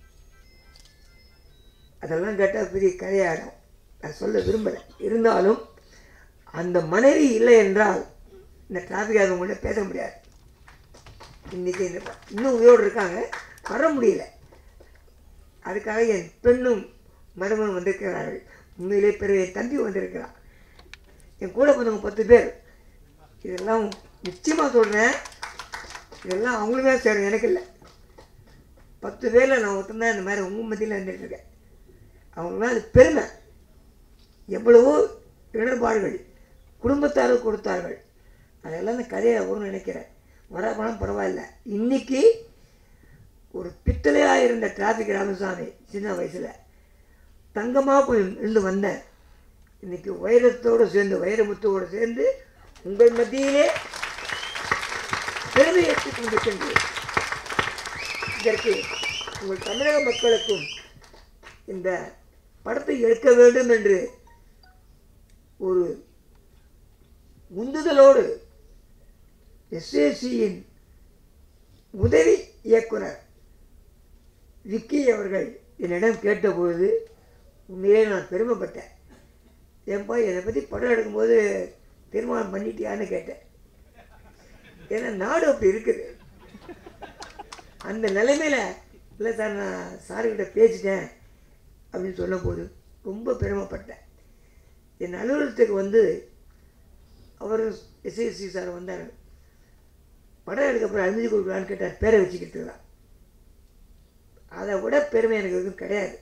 அதெல்லாம் கேட்டால் பெரிய கதையாடும் நான் சொல்ல விரும்பலை இருந்தாலும் அந்த மனைவி இல்லை என்றால் இந்த டிராஃபிக் ஆகவங்கள்ட்ட பேச முடியாது இன்றைக்கி இந்த இன்னும் உயிரோடு இருக்காங்க வர முடியல அதுக்காக என் பெண்ணும் மருமகன் வந்திருக்கிறார்கள் உண்மையிலே பெரிய என் தம்பி வந்திருக்கிறான் என் கூட பிறந்தவங்க பத்து பேர் இதெல்லாம் நிச்சயமாக சொல்கிறேன் இதெல்லாம் அவங்களுக்கு தான் சேரும் எனக்கு இல்லை பத்து பேரில் நான் ஒருத்தந்தான் இந்த மாதிரி உங்கள் மத்தியில் இருந்துகிட்ருக்கேன் அவங்களுக்குலாம் அது பெருமை எவ்வளவோ இடர்பாடுகள் குடும்பத்தார்கள் கொடுத்தார்கள் அதெல்லாம் இந்த கதையை வரும்னு நினைக்கிறேன் வர பணம் பரவாயில்ல இன்னைக்கு ஒரு பித்தளையாக இருந்த டிராஃபிக் ராமசாமி சின்ன வயசில் தங்கமாக போய் இருந்து வந்தேன் இன்னைக்கு வைரத்தோடு சேர்ந்து வைரமுத்தோடு சேர்ந்து உங்கள் மத்தியிலே பெருமை ஏற்றுக் கொண்டிருக்கின்றேன் இதற்கு உங்கள் தமிழக மக்களுக்கும் இந்த படத்தை எடுக்க வேண்டும் என்று ஒரு உந்துதலோடு எஸ்ஏசியின் உதவி இயக்குனர் விக்கி அவர்கள் என்னிடம் கேட்டபொழுது உண்மையிலே நான் பெருமைப்பட்டேன் ஏன்பா என்னை பற்றி படம் எடுக்கும்போது தீர்மானம் பண்ணிட்டியான்னு கேட்டேன் ஏன்னா நாடு அப்படி இருக்குது அந்த நிலைமையில் இல்லை சார் நான் சார்கிட்ட பேசிட்டேன் அப்படின்னு சொன்னபோது ரொம்ப பெருமைப்பட்டேன் என் அலுவலகத்துக்கு வந்து அவர் எஸ்எஸ்சி சார் வந்தார் படம் எடுக்க அப்புறம் அனுமதி கொடுக்கலான்னு கேட்டார் பேரை வச்சுக்கிட்டு தான் அதை விட பெருமை எனக்கு எதுவும் கிடையாது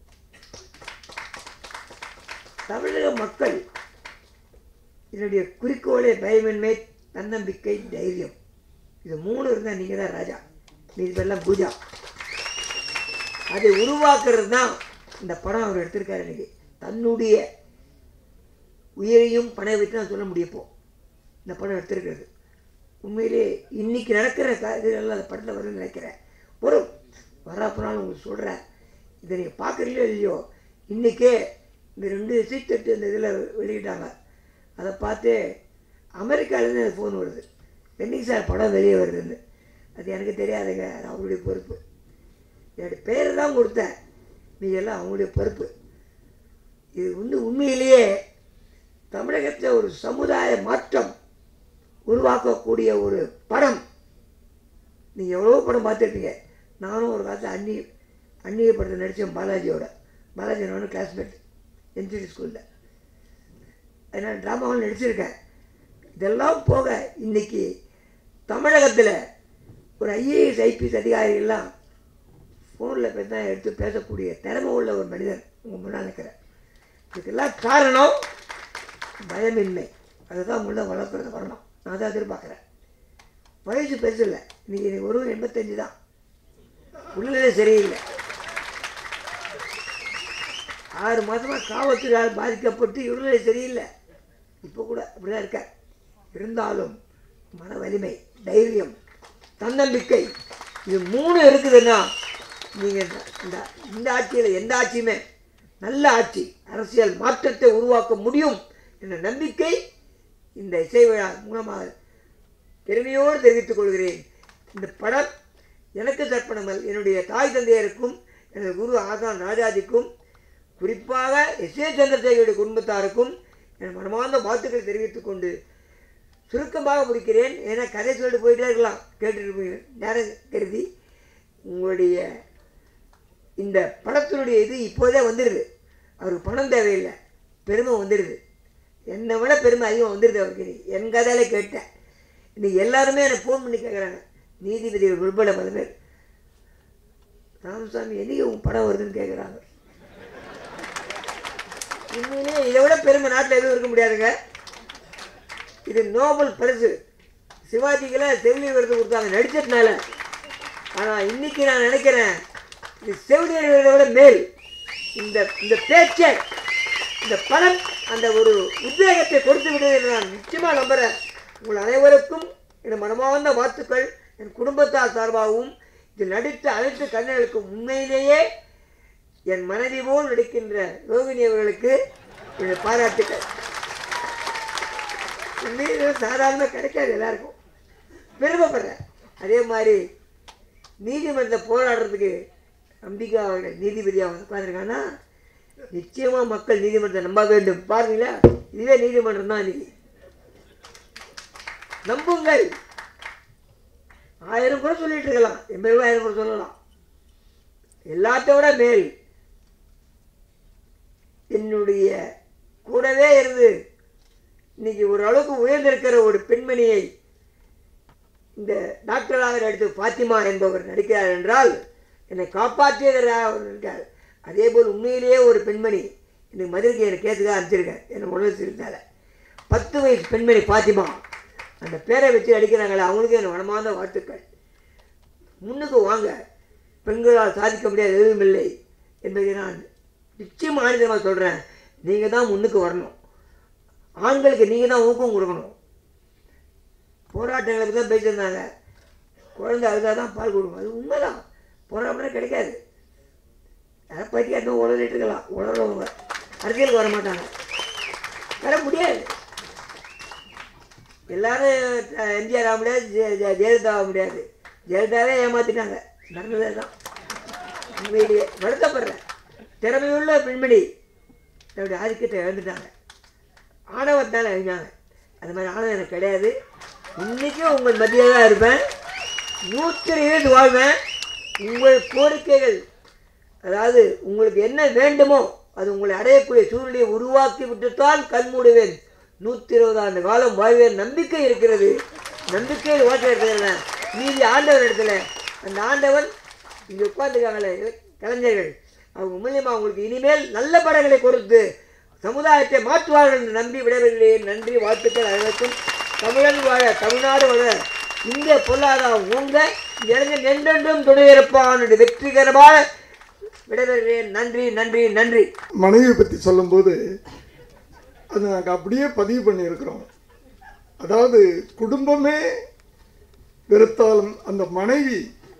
தமிழக மக்கள் என்னுடைய குறிக்கோளே பயமின்மை தன்னம்பிக்கை தைரியம் இது மூணு இருந்தால் நீங்கள் தான் ராஜா மீதி பேர்லாம் பூஜா அதை உருவாக்குறது தான் இந்த படம் அவர் எடுத்திருக்காரு இன்னைக்கு தன்னுடைய உயிரையும் பணம் வைத்து நான் சொல்ல முடியப்போ இந்த படம் எடுத்திருக்கிறது உண்மையிலே இன்னைக்கு நடக்கிற க இதெல்லாம் அந்த படத்தில் வரும்னு நினைக்கிறேன் வரும் வராப்பனாலும் உங்களுக்கு சொல்கிறேன் இதை நீங்கள் பார்க்குறீங்களோ இல்லையோ இன்றைக்கே இந்த ரெண்டு சீத்தட்டு இந்த இதில் வெளியிட்டாங்க அதை பார்த்து அமெரிக்காவிலேருந்து எனக்கு ஃபோன் வருது என்னைக்கு சார் படம் வெளியே வருதுன்னு அது எனக்கு தெரியாதுங்க அது அவங்களுடைய பொறுப்பு என்னுடைய பேர் தான் கொடுத்தேன் மீதெல்லாம் அவங்களுடைய பொறுப்பு இது வந்து உண்மையிலேயே தமிழகத்தில் ஒரு சமுதாய மாற்றம் உருவாக்கக்கூடிய ஒரு படம் நீங்கள் எவ்வளோ படம் பார்த்துருப்பீங்க நானும் ஒரு காலத்தில் அந்நிய அந்நிய படத்தை நடித்தேன் பாலாஜியோட பாலாஜி நானும் கிளாஸ்மேட் என்சிடி ஸ்கூலில் அதனால் ட்ராமாவில் நடிச்சிருக்கேன் இதெல்லாம் போக இன்றைக்கி தமிழகத்தில் ஒரு ஐஏஎஸ் ஐபிஎஸ் அதிகாரிகள்லாம் ஃபோனில் பேச எடுத்து பேசக்கூடிய திறமை உள்ள ஒரு மனிதன் உங்கள் முன்னால் இருக்கிறேன் இதுக்கெல்லாம் காரணம் பயமின்மை அதுதான் உள்ள வளர்க்குறது வரணும் நான் தான் எதிர்பார்க்குறேன் வயசு பெருசு இல்லை இன்றைக்கி எனக்கு ஒரு எண்பத்தஞ்சு தான் உடல்நிலை சரியில்லை ஆறு மாதமாக காவல்துறையால் பாதிக்கப்பட்டு உடல்நிலை சரியில்லை இப்போ கூட அப்படி தான் இருக்க இருந்தாலும் மன வலிமை தைரியம் தன்னம்பிக்கை இது மூணு இருக்குதுன்னா நீங்கள் இந்த இந்த ஆட்சியில் எந்த ஆட்சியுமே நல்ல ஆட்சி அரசியல் மாற்றத்தை உருவாக்க முடியும் என்ற நம்பிக்கை இந்த இசை விழா மூலமாக பெருமையோடு தெரிவித்துக் கொள்கிறேன் இந்த படம் எனக்கு தர்ப்பணமல் என்னுடைய தாய் தந்தையருக்கும் எனது குரு ஆசான் ராஜாஜிக்கும் குறிப்பாக எஸ் ஏ சந்திரசேகருடைய குடும்பத்தாருக்கும் என் மனமார்ந்த வாழ்த்துக்களை தெரிவித்துக் கொண்டு சுருக்கமாக முடிக்கிறேன் ஏன்னா கதை சொல்லிட்டு போயிட்டே இருக்கலாம் கேட்டுட்டு நேரம் கருதி உங்களுடைய இந்த படத்தினுடைய இது இப்போதே வந்துடுது அவருக்கு பணம் தேவையில்லை பெருமை வந்துடுது என்னை விட பெருமை அதிகம் வந்துடுது அவருக்கு நீ என் கதையில கேட்டேன் இன்னைக்கு எல்லாருமே எனக்கு ஃபோன் பண்ணி கேட்குறாங்க நீதிபதிகள் உள்பட பல பேர் ராமசாமி என்னைக்கு உன் படம் வருதுன்னு கேட்குறாங்க உண்மையிலேயே இதை விட பெருமை நாட்டில் எதுவும் இருக்க முடியாதுங்க இது நோபல் பரிசு சிவாஜிக்கெல்லாம் செவிலியர் விருது கொடுத்தாங்க நடிச்சதுனால ஆனால் இன்னைக்கு நான் நினைக்கிறேன் இது செவிலியர் விருதை விட மேல் இந்த இந்த பேச்சை இந்த படம் அந்த ஒரு உத்வேகத்தை கொடுத்து விடுது என்று நான் நிச்சயமாக நம்புகிறேன் உங்கள் அனைவருக்கும் என் மனமார்ந்த வாழ்த்துக்கள் என் குடும்பத்தார் சார்பாகவும் இதில் நடித்த அனைத்து கண்ணர்களுக்கும் உண்மையிலேயே என் மனைவி போல் நடிக்கின்ற ரோகிணி அவர்களுக்கு என்னுடைய பாராட்டுக்கள் உண்மையிலே சாதாரண கிடைக்காது எல்லாருக்கும் பெருமைப்படுறேன் அதே மாதிரி நீதிமன்றத்தை போராடுறதுக்கு அம்பிகா அவர்கள் நீதிபதியாக வந்து உட்காந்துருக்காங்கன்னா நிச்சயமாக மக்கள் நீதிமன்றத்தை நம்ப வேண்டும் பாருங்களா இதுவே நீதிமன்றம் தான் இன்னைக்கு நம்புங்கள் ஆயிரம் கூட சொல்லிட்டு இருக்கலாம் எண்பது ஆயிரம் கூட சொல்லலாம் எல்லாத்த விட மேல் என்னுடைய கூடவே இருந்து இன்னைக்கு ஒரு அளவுக்கு உயர்ந்திருக்கிற ஒரு பெண்மணியை இந்த டாக்டராக நடித்து ஃபாத்திமா என்பவர் நடிக்கிறார் என்றால் என்னை காப்பாற்றியதற்காக அவர் நடிக்கிறார் அதே போல் உண்மையிலேயே ஒரு பெண்மணி இன்னைக்கு மதுரைக்கு எனக்கு கேஸுக்காக அனுப்பிச்சிருக்கேன் என்னை உணவு சிரித்தால பத்து வயசு பெண்மணி ஃபாத்திமா அந்த பேரை வச்சு நடிக்கிறாங்களே அவங்களுக்கு என் மனமார்ந்த வாழ்த்துக்கள் முன்னுக்கு வாங்க பெண்களால் சாதிக்க முடியாத எதுவும் இல்லை என்பதை நான் நிச்சயம் ஆணிதமாக சொல்கிறேன் நீங்கள் தான் முன்னுக்கு வரணும் ஆண்களுக்கு நீங்கள் தான் ஊக்கம் கொடுக்கணும் போராட்டங்களை பற்றி தான் பேசியிருந்தாங்க குழந்தை அழுதா தான் பால் கொடுக்கும் அது உண்மைதான் போராட்டம் கிடைக்காது யாரை பற்றி இன்னும் உடலிட்டு இருக்கலாம் உடறவங்க அரசியலுக்கு வர மாட்டாங்க வர முடியாது எல்லாரும் அஹ், எம்ஜிஆர் ஆக முடியாது ஜெ- ஜெ- ஜெயலலிதா ஆக முடியாது ஜெயலலிதாவே ஏமாத்திட்டாங்க நடந்ததே தான் உண்மையிலேயே வருத்தப்படுறேன் திறமையுள்ள பெண்மணி தன்னுடைய ஆதிக்கத்தை இழந்துட்டாங்க ஆணவத்தால் அழிஞ்சாங்க அது மாதிரி ஆணவம் எனக்கு கிடையாது இன்றைக்கும் உங்கள் மத்தியில் தான் இருப்பேன் நூற்றி இருபது வாழ்வேன் உங்கள் கோரிக்கைகள் அதாவது உங்களுக்கு என்ன வேண்டுமோ அது உங்களை அடையக்கூடிய சூழ்நிலையை உருவாக்கி விட்டுத்தான் கண் மூடுவேன் நூற்றி இருபது ஆண்டு காலம் வாழ்வேன் நம்பிக்கை இருக்கிறது நம்பிக்கையில் ஓட்ட இருக்கிறது மீதி ஆண்டவர் இடத்துல அந்த ஆண்டவன் இங்கே உட்காந்துருக்காங்களே கலைஞர்கள் அவங்க மூலியமாக உங்களுக்கு இனிமேல் நல்ல படங்களை கொடுத்து சமுதாயத்தை மாற்றுவார்கள் என்று நம்பி விடவில்லையே நன்றி வாழ்த்துக்கள் அனைவருக்கும் தமிழன் வாழ தமிழ்நாடு வாழ இந்திய பொருளாதாரம் ஓங்க இளைஞன் என்றென்றும் துணையிருப்பான் என்று வெற்றிகரமாக விடைபெறுகிறேன் நன்றி நன்றி நன்றி மனைவி பற்றி சொல்லும்போது அது நாங்கள் அப்படியே பதிவு பண்ணியிருக்கிறோம் அதாவது குடும்பமே வெறுத்தாலும் அந்த மனைவி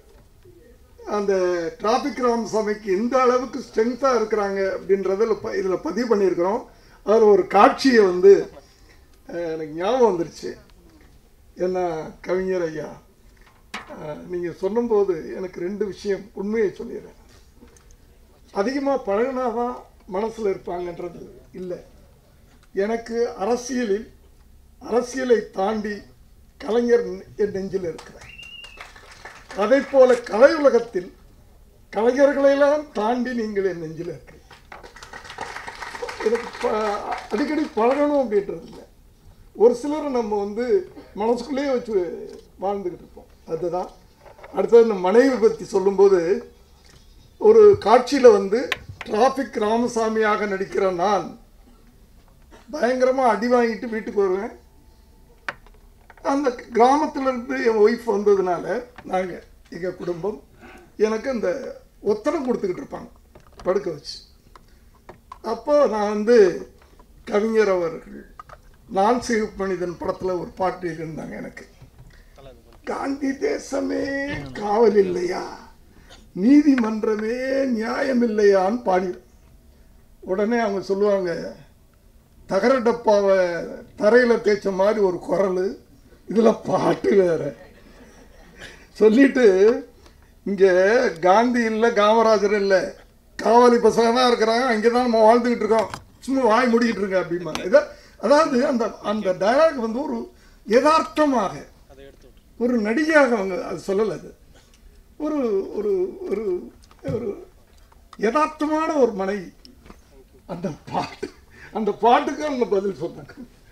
அந்த டிராஃபிக் ராமசாமிக்கு எந்த அளவுக்கு ஸ்ட்ரென்த்தாக இருக்கிறாங்க அப்படின்றதில் ப இதில் பதிவு பண்ணியிருக்கிறோம் அதில் ஒரு காட்சியை வந்து அஹ், எனக்கு ஞாபகம் வந்துருச்சு என்ன கவிஞர் ஐயா நீங்கள் சொல்லும்போது எனக்கு ரெண்டு விஷயம் உண்மையை சொல்லிடுறேன் அதிகமாக பழகினாதான் மனசில் இருப்பாங்கன்றது இல்லை எனக்கு அரசியலில் அரசியலை தாண்டி கலைஞர் என் நெஞ்சில் இருக்கிறார் அதை போல கலை உலகத்தில் கலைஞர்களையெல்லாம் தாண்டி நீங்கள் என் நெஞ்சில் இருக்கிறீங்க எனக்கு ப- அடிக்கடி பழகணும் அப்படின்றது இல்லை ஒரு சிலரை நம்ம வந்து மனசுக்குள்ளேயே வச்சு வாழ்ந்துக்கிட்டு இருப்போம் அதுதான் அடுத்தது இந்த மனைவி பற்றி சொல்லும்போது ஒரு காட்சியில் வந்து டிராஃபிக் ராமசாமியாக நடிக்கிற நான் பயங்கரமாக அடி வாங்கிட்டு வீட்டுக்கு வருவேன் அந்த கிராமத்துல இருந்து என் ஒய்ஃப் வந்ததுனால நாங்கள் எங்கள் குடும்பம் எனக்கு அந்த ஒத்தடம் கொடுத்துக்கிட்டு இருப்பாங்க படுக்க வச்சு அப்போ நான் வந்து கவிஞர் அவர்கள் நான் சிவப்பு மனிதன் படத்தில் ஒரு பாட்டு இருந்தாங்க எனக்கு காந்தி தேசமே காவல் இல்லையா நீதிமன்றமே நியாயம் இல்லையான்னு பாடி உடனே அவங்க சொல்லுவாங்க தகர டப்பாவை தரையில் தேய்ச்ச மாதிரி ஒரு குரல் இதில் பாட்டு வேற சொல்லிட்டு இங்கே காந்தி இல்லை காமராஜர் இல்லை காவலி பசங்க தான் இருக்கிறாங்க அங்கே தான் நம்ம வாழ்ந்துக்கிட்டு இருக்கோம் சும்மா வாய் மூடிக்கிட்டு இருங்க அப்படிம்பாங்க இதை அதாவது அந்த அந்த டயலாக் வந்து ஒரு யதார்த்தமாக ஒரு நடிகையாக அவங்க அது சொல்லலை அது ஒரு ஒரு ஒரு ஒரு யதார்த்தமான ஒரு மனைவி அந்த பாட்டு அந்த பாட்டுக்கு அவங்க பதில் சொன்னாங்க